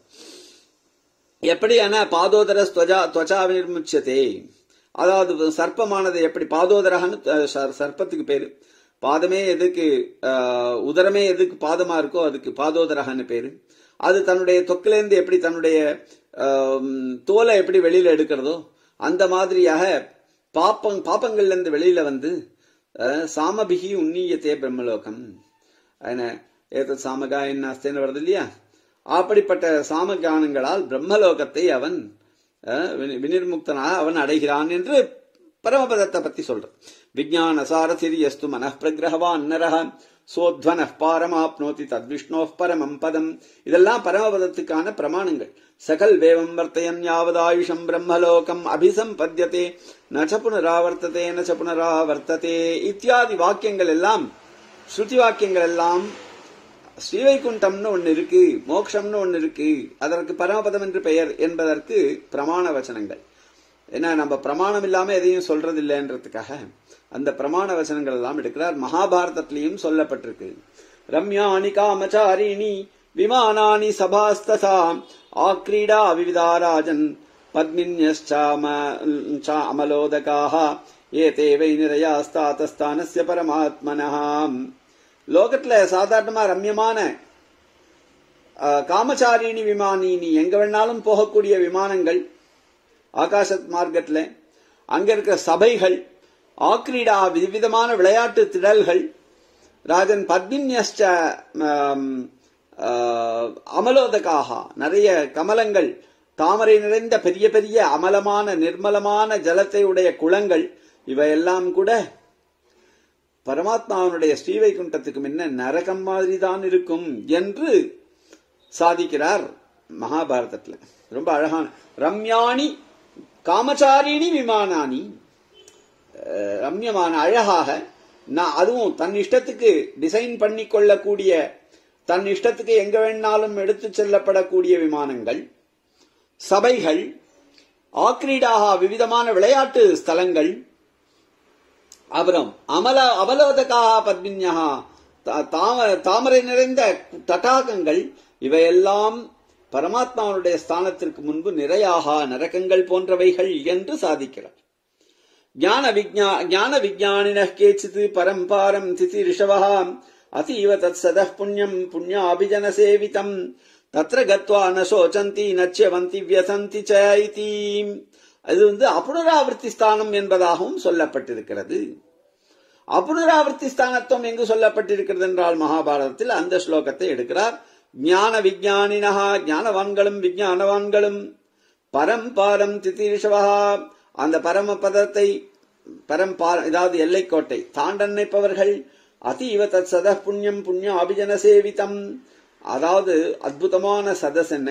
எப்படி ஆனா பாதோதர ஸ்வஜா துவச்சா வினிர்முச்சதே அதாவது சர்ப்பமானது எப்படி பாதோதரகன்னு அஹ், சர்- சர்ப்பத்துக்கு பேரு பாதமே எதுக்கு அஹ், உதரமே எதுக்கு பாதமா இருக்கோ அதுக்கு பாதோதரகன்னு பேரு அது தன்னுடைய தொக்கிலேருந்து எப்படி தன்னுடைய ஆம், தோலை எப்படி வெளியில எடுக்கிறதோ அந்த மாதிரியாக பாப்பங் பாப்பங்கள்ல இருந்து வெளியில வந்து அஹ், சாமபிகி உன்னியத்தே பிரம்மலோகம் என்ன ஏதத் சாமகாயன் நாஸ்தேன்னு வருது இல்லையா அப்படிப்பட்ட சாமகானங்களால் பிரம்மலோகத்தை அவன் அஹ், வினி- வினிர்முக்தனாக அவன் அடைகிறான் என்று பரமபதத்தை பத்தி சொல்ற விஜயான சாரதிரி எஸ்து மனഃ பிரகிரகவான் நரஹ சோத்வன பாரமாப்னோதி தத்விஷ்ணோ பரமம் பதம் இதெல்லாம் பரமபதத்துக்கான பிரமாணங்கள் சகல் வேவம் வர்த்தயன் யாவதாயுஷம் பிரம்மலோகம் அபிசம்பத்யதே நச்ச புனராவர்த்ததே நச்ச புனராவர்த்ததே இத்தியாதி வாக்கியங்கள் எல்லாம் ஸ்ருதி வாக்கியங்கள் எல்லாம் ஸ்ரீவைகுண்டம்னு ஒன்னு இருக்கு மோக்ஷம்னு ஒன்னு இருக்கு அதற்கு பரமபதம் என்று பெயர் என்பதற்கு பிரமாண வச்சனங்கள் ஏன்னா நம்ம பிரமாணம் இல்லாம எதையும் சொல்றது இல்லைன்றதுக்காக அந்த பிரமாண வசனங்கள் எல்லாம் எடுக்கிறார் மகாபாரதத்திலையும் சொல்லப்பட்டிருக்கு ரம்யாணி காமச்சாரிணி விமானானி சபாஸ்ததா ஆக்ரீடா விவிதாராஜன் பத்மின்யश्चाम அமலோதகாः ஏதே வை நிரயாஸ்தாத்தஸ்தானஸ்ய பரமாத்மனஹாம் லோகத்துல சாதாரணமா ரம்யமான அஹ், காமச்சாரிணி விமானினி எங்க வேணாலும் போகக்கூடிய விமானங்கள் ஆகாச மார்க்கத்துல அங்க இருக்கிற சபைகள் ஆக்ரீடா விதவிதமான விளையாட்டு திடல்கள் ராஜன் பத்மின்யஸ்ச ஆம், ஆஹ், அமலோதகாக நிறைய கமலங்கள் தாமரை நிறைந்த பெரிய பெரிய அமலமான நிர்மலமான ஜலத்தை உடைய குளங்கள் இவையெல்லாம் கூட பரமாத்மாவனுடைய ஸ்ரீவைகுண்டத்துக்கு முன்ன நரகம் மாதிரி தான் இருக்கும் என்று சாதிக்கிறார் மகாபாரதத்துல ரொம்ப அழகான ரம்யாணி காமச்சாரிணி விமானானி அஹ், ரம்யமான அழகாக நான் அதுவும் தன் இஷ்டத்துக்கு டிசைன் பண்ணி கொள்ளக்கூடிய தன் இஷ்டத்துக்கு எங்க வேணாலும் எடுத்துச் செல்லப்படக்கூடிய விமானங்கள் சபைகள் ஆக்ரீடாக விவிதமான விளையாட்டு ஸ்தலங்கள் அப்புறம் அமல அவலோதகா பத்மின்யா தாம தாமரை நிறைந்த தடாகங்கள் இவையெல்லாம் பரமாத்மாவுடைய ஸ்தானத்திற்கு முன்பு நிறையாக நரகங்கள் போன்றவைகள் என்று சாதிக்கிறார் ஞான விஜா ஞான விஜானின கேச்சித் பரம்பாரம் திதி ரிஷவः அதீவ தத் சதः புண்ணியம் புண்ணியாபிஜன சேவிதம் தத்ர கத்வா ந சோச்சந்தி நச்சியவந்தி வியசந்தி ச இதி அது வந்து அப்புனராவர்த்தி ஸ்தானம் என்பதாகவும் சொல்லப்பட்டிருக்கிறது அப்புனராவர்த்தி ஸ்தானத்துவம் எங்கு சொல்லப்பட்டிருக்கிறது என்றால் மகாபாரதத்தில் அந்த ஸ்லோகத்தை எடுக்கிறார் ஞான விஜானினஹா ஞானவான்களும் விஜானவான்களும் பரம்பாரம் திதிரிஷவா அந்த பரம பதத்தை பரம்பா இதாவது எல்லைக்கோட்டை தாண்ட நினைப்பவர்கள் அதீவ தத் சத புண்ணியம் புண்ணிய அபிஜன சேவிதம் அதாவது அற்புதமான சதஸ் என்ன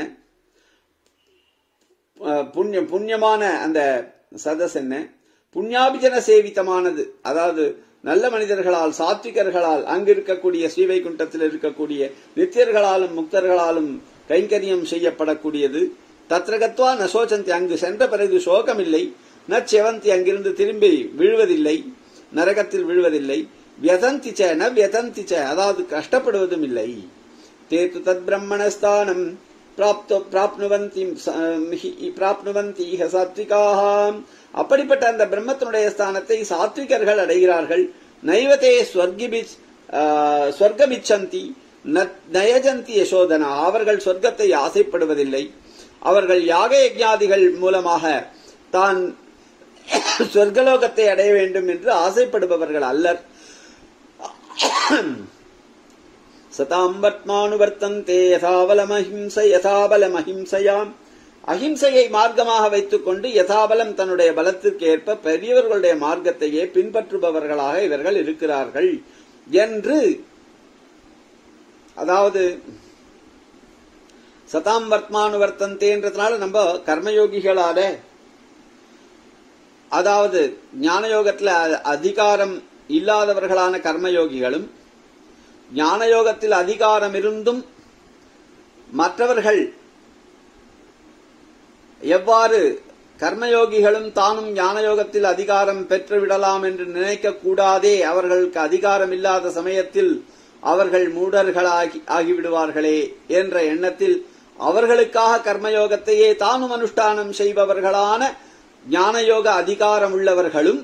அஹ், புண்ணியம் புண்ணியமான அந்த சதஸ் என்ன புண்ணியாபிஜன சேவித்தமானது அதாவது நல்ல மனிதர்களால் சாத்விகர்களால் அங்கு இருக்கக்கூடிய ஸ்ரீவைகுண்டத்தில் இருக்கக்கூடிய நித்தியர்களாலும் முக்தர்களாலும் கைங்கரியம் செய்யப்படக்கூடியது தத்ரகத்வா நசோச்சந்தி அங்கு சென்ற பிறகு சோகமில்லை நச்செவந்தி அங்கிருந்து திரும்பி விழுவதில்லை நரகத்தில் விழுவதில்லை வியதந்தி ச ந வியதந்தி ச அதாவது கஷ்டப்படுவதும் இல்லை தேத்து தத் பிரம்மணஸ்தானம் பிராப்தோ பிராப்னுவந்தி ச- ஹி- பிராப்னுவந்தி இஹ சாத்விகாக அப்படிப்பட்ட அந்த பிரம்மத்தினுடைய ஸ்தானத்தை சாத்விகர்கள் அடைகிறார்கள் நைவதே ஸ்வர்கிபி ஸ்வர்கமிச்சந்தி ந- நயஜந்தி யசோதனா அவர்கள் சொர்க்கத்தை ஆசைப்படுவதில்லை அவர்கள் யாக யஜ்ஞாதிகள் மூலமாக தான் சொர்க்கலோகத்தை அடைய வேண்டும் என்று ஆசைப்படுபவர்கள் அல்லர் சதாம் வர்த்மானுவர்த்தந்தே யதாபலமஹிம்ச யதாபலமஹிம்சயாம் அஹிம்சையை மார்க்கமாக வைத்துக்கொண்டு யதாபலம் தன்னுடைய பலத்திற்கு ஏற்ப பெரியவர்களுடைய மார்க்கத்தையே பின்பற்றுபவர்களாக இவர்கள் இருக்கிறார்கள் என்று அதாவது சதாம் வர்த்மானுவர்த்தந்தேன்றதுனால நம்ம கர்மயோகிகளால அதாவது ஞானயோகத்துல அ- அதிகாரம் இல்லாதவர்களான கர்மயோகிகளும் ஞானயோகத்தில் அதிகாரம் இருந்தும் மற்றவர்கள் எவ்வாறு கர்மயோகிகளும் தானும் ஞானயோகத்தில் அதிகாரம் பெற்றுவிடலாம் என்று நினைக்க கூடாதே அவர்களுக்கு அதிகாரம் இல்லாத சமயத்தில் அவர்கள் மூடர்களாகி ஆகிவிடுவார்களே என்ற எண்ணத்தில் அவர்களுக்காக கர்மயோகத்தையே தானும் அனுஷ்டானம் செய்பவர்களான ஞானயோக அதிகாரம் உள்ளவர்களும்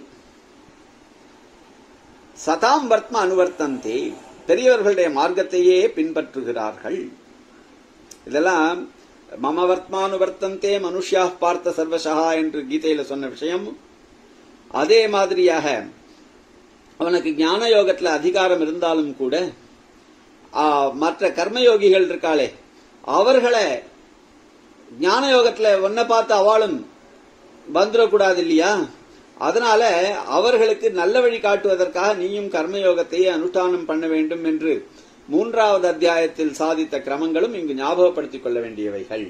சதாம் வர்த்ம அனுவர்த்தந்தே பெரியவர்களுடைய மார்க்கத்தையே பின்பற்றுகிறார்கள் இதெல்லாம் மம வர்த்மானுவர்த்தந்தே மனுஷ்யா பார்த்த சர்வசா என்று கீதையில சொன்ன விஷயம் அதே மாதிரியாக அவனுக்கு ஞான யோகத்துல அதிகாரம் இருந்தாலும் கூட ஆ, மற்ற கர்மயோகிகள் இருக்காளே அவர்களை ஞான யோகத்துல ஒன்ன பார்த்து அவளும் வந்துடக்கூடாது இல்லையா அதனால அவர்களுக்கு நல்ல வழி காட்டுவதற்காக நீயும் கர்மயோகத்தையே அனுஷ்டானம் பண்ண வேண்டும் என்று மூன்றாவது அத்தியாயத்தில் சாதித்த கிரமங்களும் இங்கு ஞாபகப்படுத்திக் கொள்ள வேண்டியவைகள்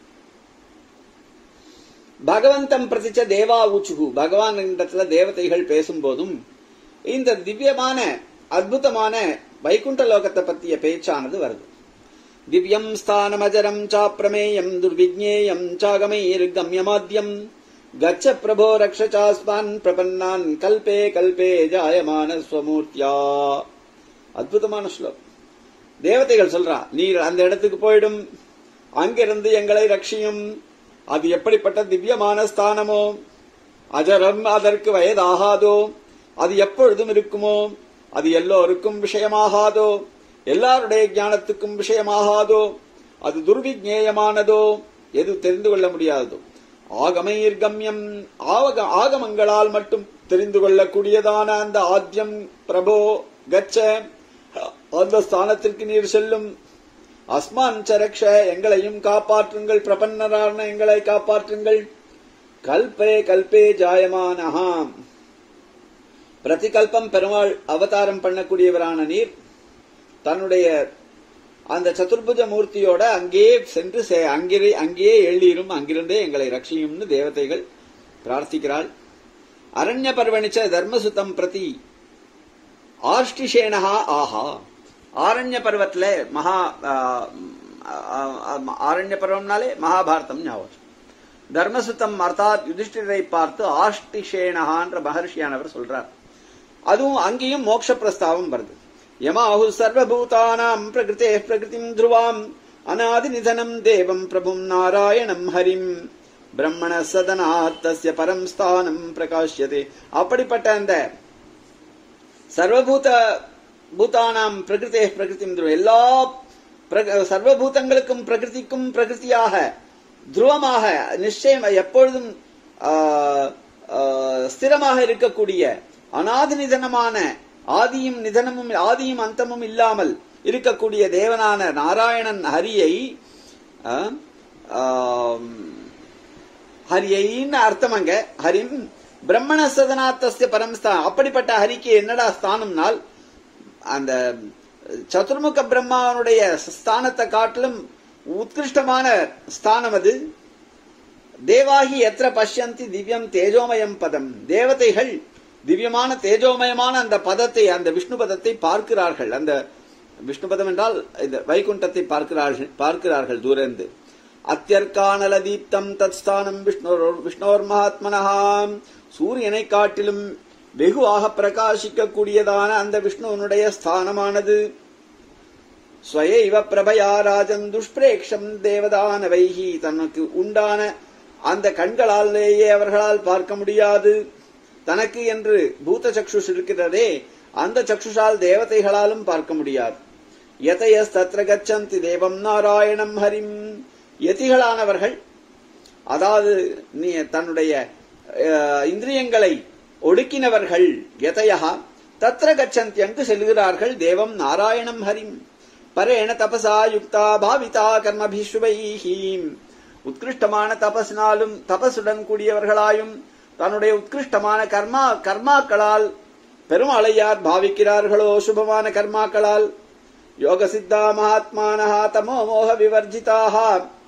பகவந்தம் பிரதிச்ச தேவா ஊச்சுகு பகவான் இடத்துல தேவதைகள் பேசும்போதும் இந்த திவ்யமான அற்புதமான வைகுண்ட லோகத்தை பற்றிய பேச்சானது வருது திவ்யம் ஸ்தானமஜரம் சாப்பிரமேயம் துர்விஜ்ஞேயம் சாகமைர் கம்யமாத்யம் கச்ச பிரபோ ரக்ஷசாஸ்மான் பிரபன்னான் கல்பே கல்பே ஜாயமான ஸ்வமூர்த்தியா அற்புதமான ஸ்லோகம் தேவதைகள் சொல்றா நீர் அந்த இடத்துக்கு போயிடும் அங்கிருந்து எங்களை ரட்சியும் அது எப்படிப்பட்ட திவ்யமான ஸ்தானமோ அஜரம் அதற்கு வயதாகாதோ அது எப்பொழுதும் இருக்குமோ அது எல்லோருக்கும் விஷயமாகாதோ எல்லாருடைய ஞானத்துக்கும் விஷயமாகாதோ அது துர்விஜேயமானதோ எது தெரிந்து கொள்ள முடியாததோ ஆகமைர் கம்யம் ஆவக ஆகமங்களால் மட்டும் தெரிந்து கொள்ளக்கூடியதான அந்த ஆத்யம் பிரபோ கச்ச அந்த ஸ்தானத்திற்கு நீர் செல்லும் அஸ்மான் சரக்ஷ எங்களையும் காப்பாற்றுங்கள் பிரபன்னரான எங்களை காப்பாற்றுங்கள் கல்பே கல்பே ஜாயமானஹாம் பிரதிகல்பம் பெருமாள் அவதாரம் பண்ணக்கூடியவரான நீர் தன்னுடைய அந்த சதுர்புஜ மூர்த்தியோட அங்கே சென்று சே- அங்கே அங்கேயே எழுதிரும் அங்கிருந்தே எங்களை ரட்சியும்னு தேவதைகள் பிரார்த்திக்கிறாள் அரண்ய பர்வணிச்ச தர்மசுத்தம் பிரதி ஆஷ்டிஷேனஹா ஆஹா ஆரண்ய பர்வத்துல மகா ஆ, ஆ, ஆ, ஆரண்ய பர்வம்னாலே மகாபாரதம் ஞாபகம் தர்மசுத்தம் அர்த்தாத் யுதிஷ்டிரை பார்த்து ஆஷ்டிஷேனஹான்ற மகர்ஷியானவர் சொல்றார் அதுவும் அங்கேயும் மோட்ச பிரஸ்தாவம் வருது யமாஹு சர்வபூதானாம் பிரகிருதே பிரகிருதிம் துருவாம் அநாதி நிதனம் தேவம் பிரபும் நாராயணம் ஹரிம் பிரம்மண சதனாத் தஸ்ய பரம் ஸ்தானம் பிரகாஷ்யதே அப்படிப்பட்ட அந்த சர்வபூத பூதானாம் பிரகிருதே பிரகிருதி எல்லா பிரக- சர்வபூதங்களுக்கும் பிரகிருதிக்கும் பிரகிருதியாக துருவமாக நிச்சயம் எப்பொழுதும் ஆ, ஆ, ஸ்திரமாக இருக்கக்கூடிய அநாதி நிதனமான ஆதியும் நிதனமும் ஆதியும் அந்தமும் இல்லாமல் இருக்கக்கூடிய தேவனான நாராயணன் ஹரியை ஆ, ஆம், ஹரியைன்னு அர்த்தம் அங்க ஹரிம் பிரம்மண சதனாத்தஸ்ய பரம் ஸ்தானம் அப்படிப்பட்ட ஹரிக்கு என்னடா ஸ்தானம்னால் அந்த சதுர்முக பிரம்மாவனுடைய ஸ்தானத்தை காட்டிலும் உத்கிருஷ்டமான ஸ்தானம் அது தேவாகி எத்திர பஷ்யந்தி திவ்யம் தேஜோமயம் பதம் தேவதைகள் திவ்யமான தேஜோமயமான அந்த பதத்தை அந்த விஷ்ணு பதத்தை பார்க்கிறார்கள் அந்த விஷ்ணு பதம் என்றால் இந்த வைகுண்டத்தை பார்க்கிறார்கள் பார்க்கிறார்கள் தூரந்து அத்தியற்கானல தீப்தம் தத் ஸ்தானம் விஷ்ணோர் விஷ்ணோர் மகாத்மனஹாம் சூரியனை காட்டிலும் வெகுவாக பிரகாசிக்க கூடியதான அந்த விஷ்ணுவனுடைய ஸ்தானமானது ஸ்வயைவ பிரபயா ராஜன் துஷ்பிரேக்ஷம் தேவதானவைஹி தனக்கு உண்டான அந்த கண்களாலேயே அவர்களால் பார்க்க முடியாது தனக்கு என்று பூத சக்ஷுஷ் இருக்கிறதே அந்த சக்ஷுஷால் தேவதைகளாலும் பார்க்க முடியாது யதயஸ் தத்ர கச்சந்தி தேவம் நாராயணம் ஹரிம் யதிகளானவர்கள் அதாவது நீ தன்னுடைய அஹ், இந்திரியங்களை ஒடுக்கினவர்கள் யதயா தத்ர கச்சந்தி அங்கு செல்கிறார்கள் தேவம் நாராயணம் ஹரிம் பரேண தபசா யுக்தா பாவிதா கர்மபிஸ்வைஹீம் உத்கிருஷ்டமான தபசினாலும் தபசுடன் கூடியவர்களாயும் தன்னுடைய உத்கிருஷ்டமான கர்மா கர்மாக்களால் பெருமாளை யார் பாவிக்கிறார்களோ சுபமான கர்மாக்களால் யோக சித்தா மகாத்மானஹா தமோ மோக விவர்ஜிதாக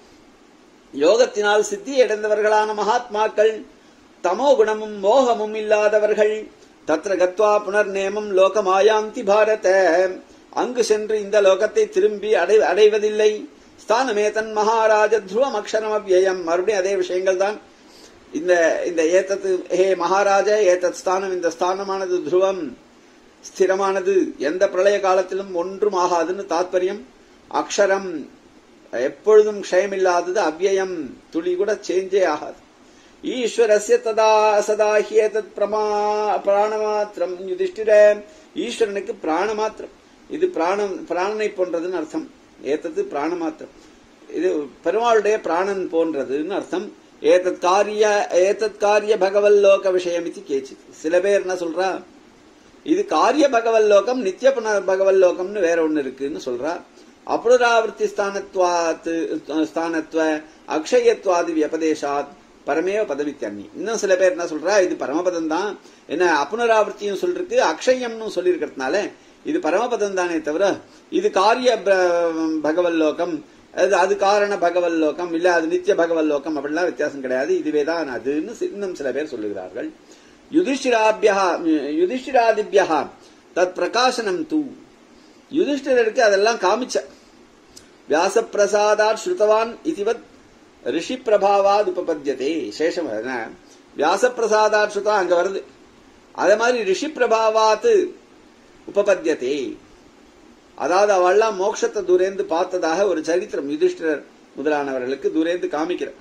யோகத்தினால் சித்தி அடைந்தவர்களான மகாத்மாக்கள் தமோ குணமும் மோகமும் இல்லாதவர்கள் தத்ர கத்வா புனர்நேமம் லோகமாயாந்தி பாரத அங்கு சென்று இந்த லோகத்தை திரும்பி அடை அடைவதில்லை ஸ்தானமே தன் மகாராஜ துருவம் அக்ஷரம் அவ்யயம் மறுபடியும் அதே விஷயங்கள் தான் இந்த இந்த ஏத்தத்து ஹே மகாராஜா ஏத்தத் ஸ்தானம் இந்த ஸ்தானமானது துருவம் ஸ்திரமானது எந்த பிரளய காலத்திலும் ஒன்றும் ஆகாதுன்னு தாத்பரியம் அக்ஷரம் எப்பொழுதும் க்ஷயமில்லாதது அவ்யயம் துளி கூட சேஞ்சே ஆகாது ஈஸ்வரஸ்ய ததா சதா ஹியேதத் பிரமா பிராணமாத்திரம் யுதிஷ்டிர ஈஸ்வரனுக்கு பிராணமாத்திரம் இது பிராணம் பிராணனை போன்றதுன்னு அர்த்தம் ஏத்தது பிராணமாத்திரம் இது பெருமாளுடைய பிராணன் போன்றதுன்னு அர்த்தம் ஏதத் காரிய ஏதத் காரிய பகவல்லோக விஷயம் இது கேச்சித் சில பேர் என்ன சொல்றா இது காரிய பகவல்லோகம் நித்திய புன பகவல்லோகம்னு வேற ஒண்ணு இருக்குன்னு சொல்றா அப்புனராவர்த்தி ஸ்தானத்வாத் ஸ்தானத்வ அக்ஷயத்வாதி வியபதேசாத் பரமேவ பதவித்தன்னி இன்னும் சில பேர் என்ன சொல்றா இது பரமபதம் தான் என்ன அப்புனராவர்த்தியும் சொல்லிருக்கு அக்ஷயம்னு சொல்லியிருக்கிறதுனால இது பரமபதம் தானே தவிர இது காரிய ப- பகவல்லோகம் அது அது காரண பகவல்லோகம் இல்ல அது நித்திய பகவல்லோகம் அப்படிலாம் வித்தியாசம் கிடையாது இதுவே தான் அதுன்னு சி- இன்னும் சில பேர் சொல்லுகிறார்கள் யுதிஷ்டிராபியா யுதிஷ்டிராதிபியா தத் பிரகாசனம் தூ யுதிஷ்டிரருக்கு அதெல்லாம் காமிச்ச வியாசப்பிரசாதாத் ஸ்ருதவான் இதுவத் ரிஷி பிரபாவாத் உபபத்தியதே சேஷம் என்ன வியாசப்பிரசாதாத் ஸ்ருதா அங்க வருது அதே மாதிரி ரிஷி பிரபாவாத் உபபத்தியதே அதாவது அவள்லாம் மோட்சத்தை தூரேந்து பார்த்ததாக ஒரு சரித்திரம் யுதிஷ்டிரர் முதலானவர்களுக்கு தூரேந்து காமிக்கிறார்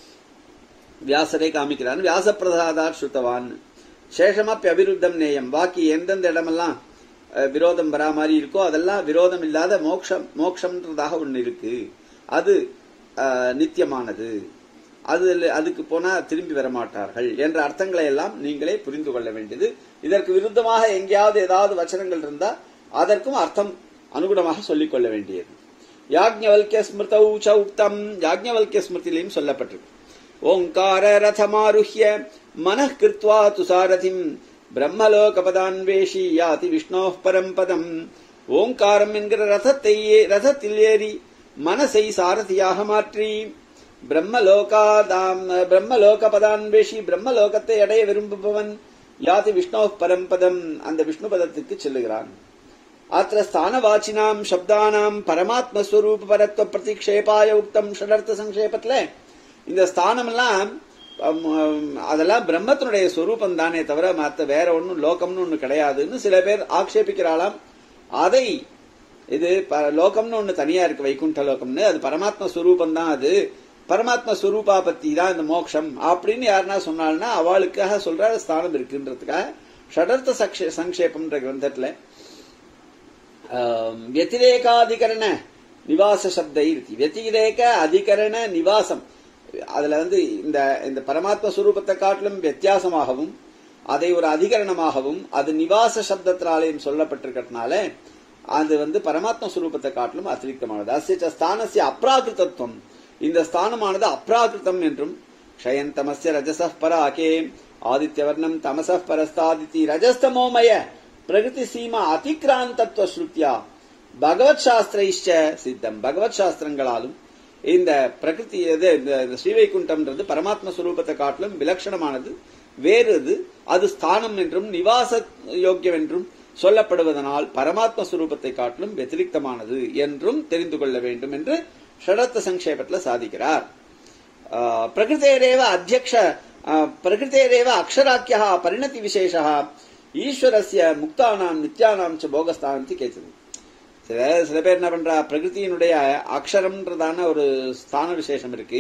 வியாசரை காமிக்கிறான் வியாசப்பிரசாதார் ஸ்ருத்தவான் சேஷமப்பி அபிருத்தம் நேயம் பாக்கி எந்தெந்த இடமெல்லாம் அஹ், விரோதம் வரா மாதிரி இருக்கோ அதெல்லாம் விரோதம் இல்லாத மோக்ஷம் மோக்ஷம்ன்றதாக ஒண்ணு இருக்கு அது அஹ், நித்தியமானது அது அதுக்கு போனா திரும்பி வர மாட்டார்கள் என்ற அர்த்தங்களை எல்லாம் நீங்களே புரிந்து கொள்ள வேண்டியது இதற்கு விருத்தமாக எங்கேயாவது ஏதாவது வச்சனங்கள் இருந்தா அதற்கும் அர்த்தம் அனுகுணமாக சொல்லிக் கொள்ள வேண்டியது யாக்ஞவல்கிய ஸ்மிருதௌ ச உக்தம் யாக்ஞவல்கிய ஸ்மிருதிலையும் சொல்லப்பட்டிருக்கு ஓங்கார ரதமாருஹ்ய மனः கிருத்வா துசாரதிம் பிரம்மலோகபதான்வேஷி யாதி விஷ்ணோ பரம் பதம் ஓங்காரம் என்கிற ரதத்தை ஏ- ரதத்தில் ஏறி மனசை சாரதியாக மாற்றி பிரம்மலோகாதாம் பிரம்மலோக பதான்வேஷி பிரம்மலோகத்தை அடைய விரும்புபவன் யாதி விஷ்ணோ பரம்பதம் அந்த விஷ்ணு பதத்துக்கு செல்லுகிறான் அத்த ஸ்தானவாச்சினாம் சப்தானாம் பரமாத்மஸ்வரூப பரத்வ பிரதிக்ஷேபாய உக்தம் ஷடர்த்த சங்கேபத்துல இந்த ஸ்தானம் எல்லாம் அம், அம், அதெல்லாம் பிரம்மத்தினுடைய ஸ்வரூபம் தானே தவிர மத்த வேற ஒண்ணும் லோகம்னு ஒண்ணு கிடையாதுன்னு சில பேர் ஆக்ஷேபிக்கிறாளாம் அதை இது ப- லோகம்னு ஒண்ணு தனியா இருக்கு வைகுண்ட லோகம்னு அது பரமாத்ம ஸ்வரூபம் தான் அது பரமாத்ம ஸ்வரூபா பத்தி தான் இந்த மோட்சம் அப்படின்னு யாருன்னா சொன்னால்னா அவளுக்காக சொல்ற ஸ்தானம் இருக்குன்றதுக்காக ஷடர்த்த சக்ஷே சங்கேபம்ன்ற கிரந்தத்துல ஆம், వ్యతిరేకాధికరణ நிவாச சப்த இருக்கு వ్యతిరేக அதிகரண நிவாசம் அதுல வந்து இந்த இந்த பரமாத்ம ஸ்வரூபத்தை காட்டிலும் வித்தியாசமாகவும் அதை ஒரு அதிகரணமாகவும் அது நிவாச சப்தத்தினாலேயும் சொல்லப்பட்டிருக்கிறதுனால அது வந்து பரமாத்ம ஸ்வரூபத்தை காட்டிலும் அதிரிக்தமானது அஸ்ய ஸ்தானசிய அப்ராகிருதத்துவம் இந்த ஸ்தானமானது அப்ராகிருதம் என்றும் க்ஷயந்தமஸ்ய ரஜச பராகே ஆதித்யவர்ணம் தமச பரஸ்தாதித்தி ரஜஸ்தமோமய பிரகிருதி சீமா அதிக்ராந்தத்துவ ஸ்ருத்தியா பகவத் சாஸ்திரைஷ்ட சித்தம் பகவத் சாஸ்திரங்களாலும் இந்த பிரகிருதி இது இந்த ஸ்ரீவைகுண்டம்ன்றது பரமாத்ம சுரூபத்தை காட்டிலும் விலட்சணமானது வேறுது அது ஸ்தானம் என்றும் நிவாச யோக்கியம் என்றும் சொல்லப்படுவதனால் பரமாத்ம சுரூபத்தை காட்டிலும் வெத்திரிக்தமானது என்றும் தெரிந்து கொள்ள வேண்டும் என்று ஷடத்த சங்கேபத்தில் சாதிக்கிறார் பிரகிருத்தேரேவ அத்தியக்ஷ பிரகிருத்தேரேவ அக்ஷராக்கியா பரிணதி விசேஷா ஈஸ்வரஸ்ய முக்தானாம் நித்யானாம் ச போகஸ்தானத்தி கேச்சது சில சில பேர் என்ன பண்றா பிரகிருத்தியினுடைய அக்ஷரம்ன்றதான ஒரு ஸ்தான விசேஷம் இருக்கு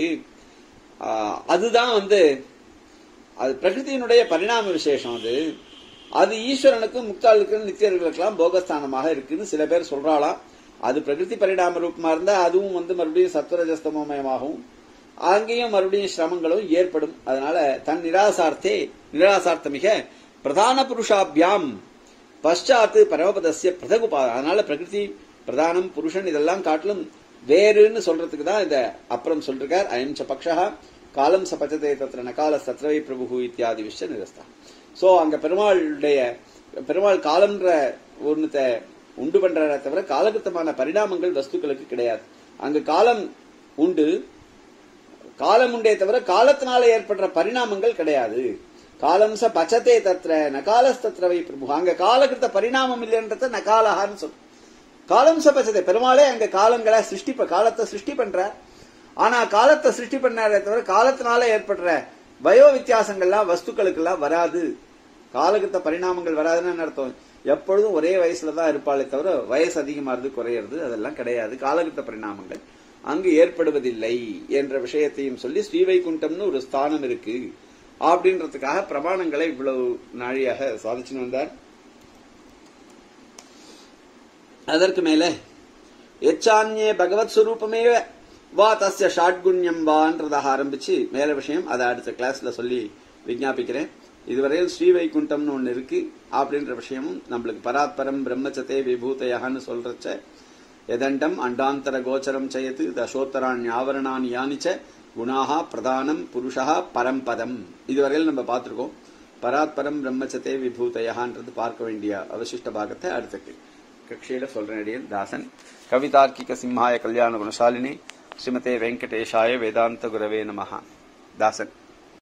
அதுதான் வந்து அது பிரகிருத்தியினுடைய பரிணாம விசேஷம் அது அது ஈஸ்வரனுக்கும் முக்தாளுக்கும் நித்தியர்களுக்கெல்லாம் போகஸ்தானமாக இருக்குன்னு சில பேர் சொல்றாளாம் அது பிரகிருதி பரிணாம ரூபமா இருந்தா அதுவும் வந்து மறுபடியும் சத்வரஜஸ்தமயமாகவும் அங்கேயும் மறுபடியும் சிரமங்களும் ஏற்படும் அதனால தன் நிராசார்த்தே நிராசார்த்தமிக பிரதான புருஷாபியாம் பஷாத்து பரமபதசிய பிரதகுபா அதனால பிரகிருதி பிரதானம் புருஷன் இதெல்லாம் காட்டிலும் வேறுன்னு சொல்றதுக்கு தான் இத அப்புறம் சொல்றார் அயம் ச பக்ஷா காலம் ச பச்சதே தத்திர நகால சத்ரவை பிரபு இத்தியாதி விஷய நிரஸ்தா சோ அங்க பெருமாளுடைய பெருமாள் காலம்ன்ற ஒண்ணுத்தை உண்டு பண்றத தவிர காலகத்தமான பரிணாமங்கள் வஸ்துக்களுக்கு கிடையாது அங்க காலம் உண்டு காலம் உண்டே தவிர காலத்தினால ஏற்படுற பரிணாமங்கள் கிடையாது காலம் ச பச்சத்தே தத்திர நகாலஸ்தத்ரவை பிரபு அங்க காலகிருத்த பரிணாமம் இல்லைன்றத நகாலஹான்னு சொல்லும் காலம் ச பச்சதே பெருமாளே அங்க காலங்களை சிருஷ்டிப்ப காலத்தை சிருஷ்டி பண்ற ஆனா காலத்தை சிருஷ்டி பண்ணாரே தவிர காலத்தினால ஏற்படுற வயோ வித்தியாசங்கள்லாம் வஸ்துக்களுக்கெல்லாம் வராது காலகிருத்த பரிணாமங்கள் வராதுன்னு அர்த்தம் எப்பொழுதும் ஒரே வயசுல தான் இருப்பாளே தவிர வயசு அதிகமாறது குறையிறது அதெல்லாம் கிடையாது காலகிருத்த பரிணாமங்கள் அங்கு ஏற்படுவதில்லை என்ற விஷயத்தையும் சொல்லி ஸ்ரீவைகுண்டம்னு ஒரு ஸ்தானம் இருக்கு அப்படின்றதுக்காக பிரமாணங்களை இவ்வளவு நாழியாக சாதிச்சுன்னு வந்தார் அதற்கு மேல எச்சான்யே பகவத் சுரூபமே வா தஸ்ய ஷாட்குண்யம் வான்றதாக ஆரம்பிச்சு மேல விஷயம் அதை அடுத்த கிளாஸ்ல சொல்லி விஞ்ஞாபிக்கிறேன் இதுவரையில் ஸ்ரீவைகுண்டம்னு ஒண்ணு இருக்கு அப்படின்ற விஷயமும் நம்மளுக்கு பராத்பரம் பிரம்மச்சதே விபூதையான்னு சொல்றச்ச எதண்டம் அண்டாந்தர கோச்சரம் செய்யது தசோத்தரான் ஆவரணான் யானிச்ச குணாகா பிரதானம் புருஷா பரம்பதம் இதுவரையில் நம்ம பார்த்திருக்கோம் பராத்பரம் பிரம்மச்சதே விபூதையான்றது பார்க்க வேண்டிய அவசிஷ்ட பாகத்தை அடுத்த கட்சியில சொல்றேன் தாசன் கவிதார்க்கிக சிம்ஹாய கல்யாண குணசாலினி ஸ்ரீமதே வெங்கடேஷாய வேதாந்த குரவே நமஹா தாசன்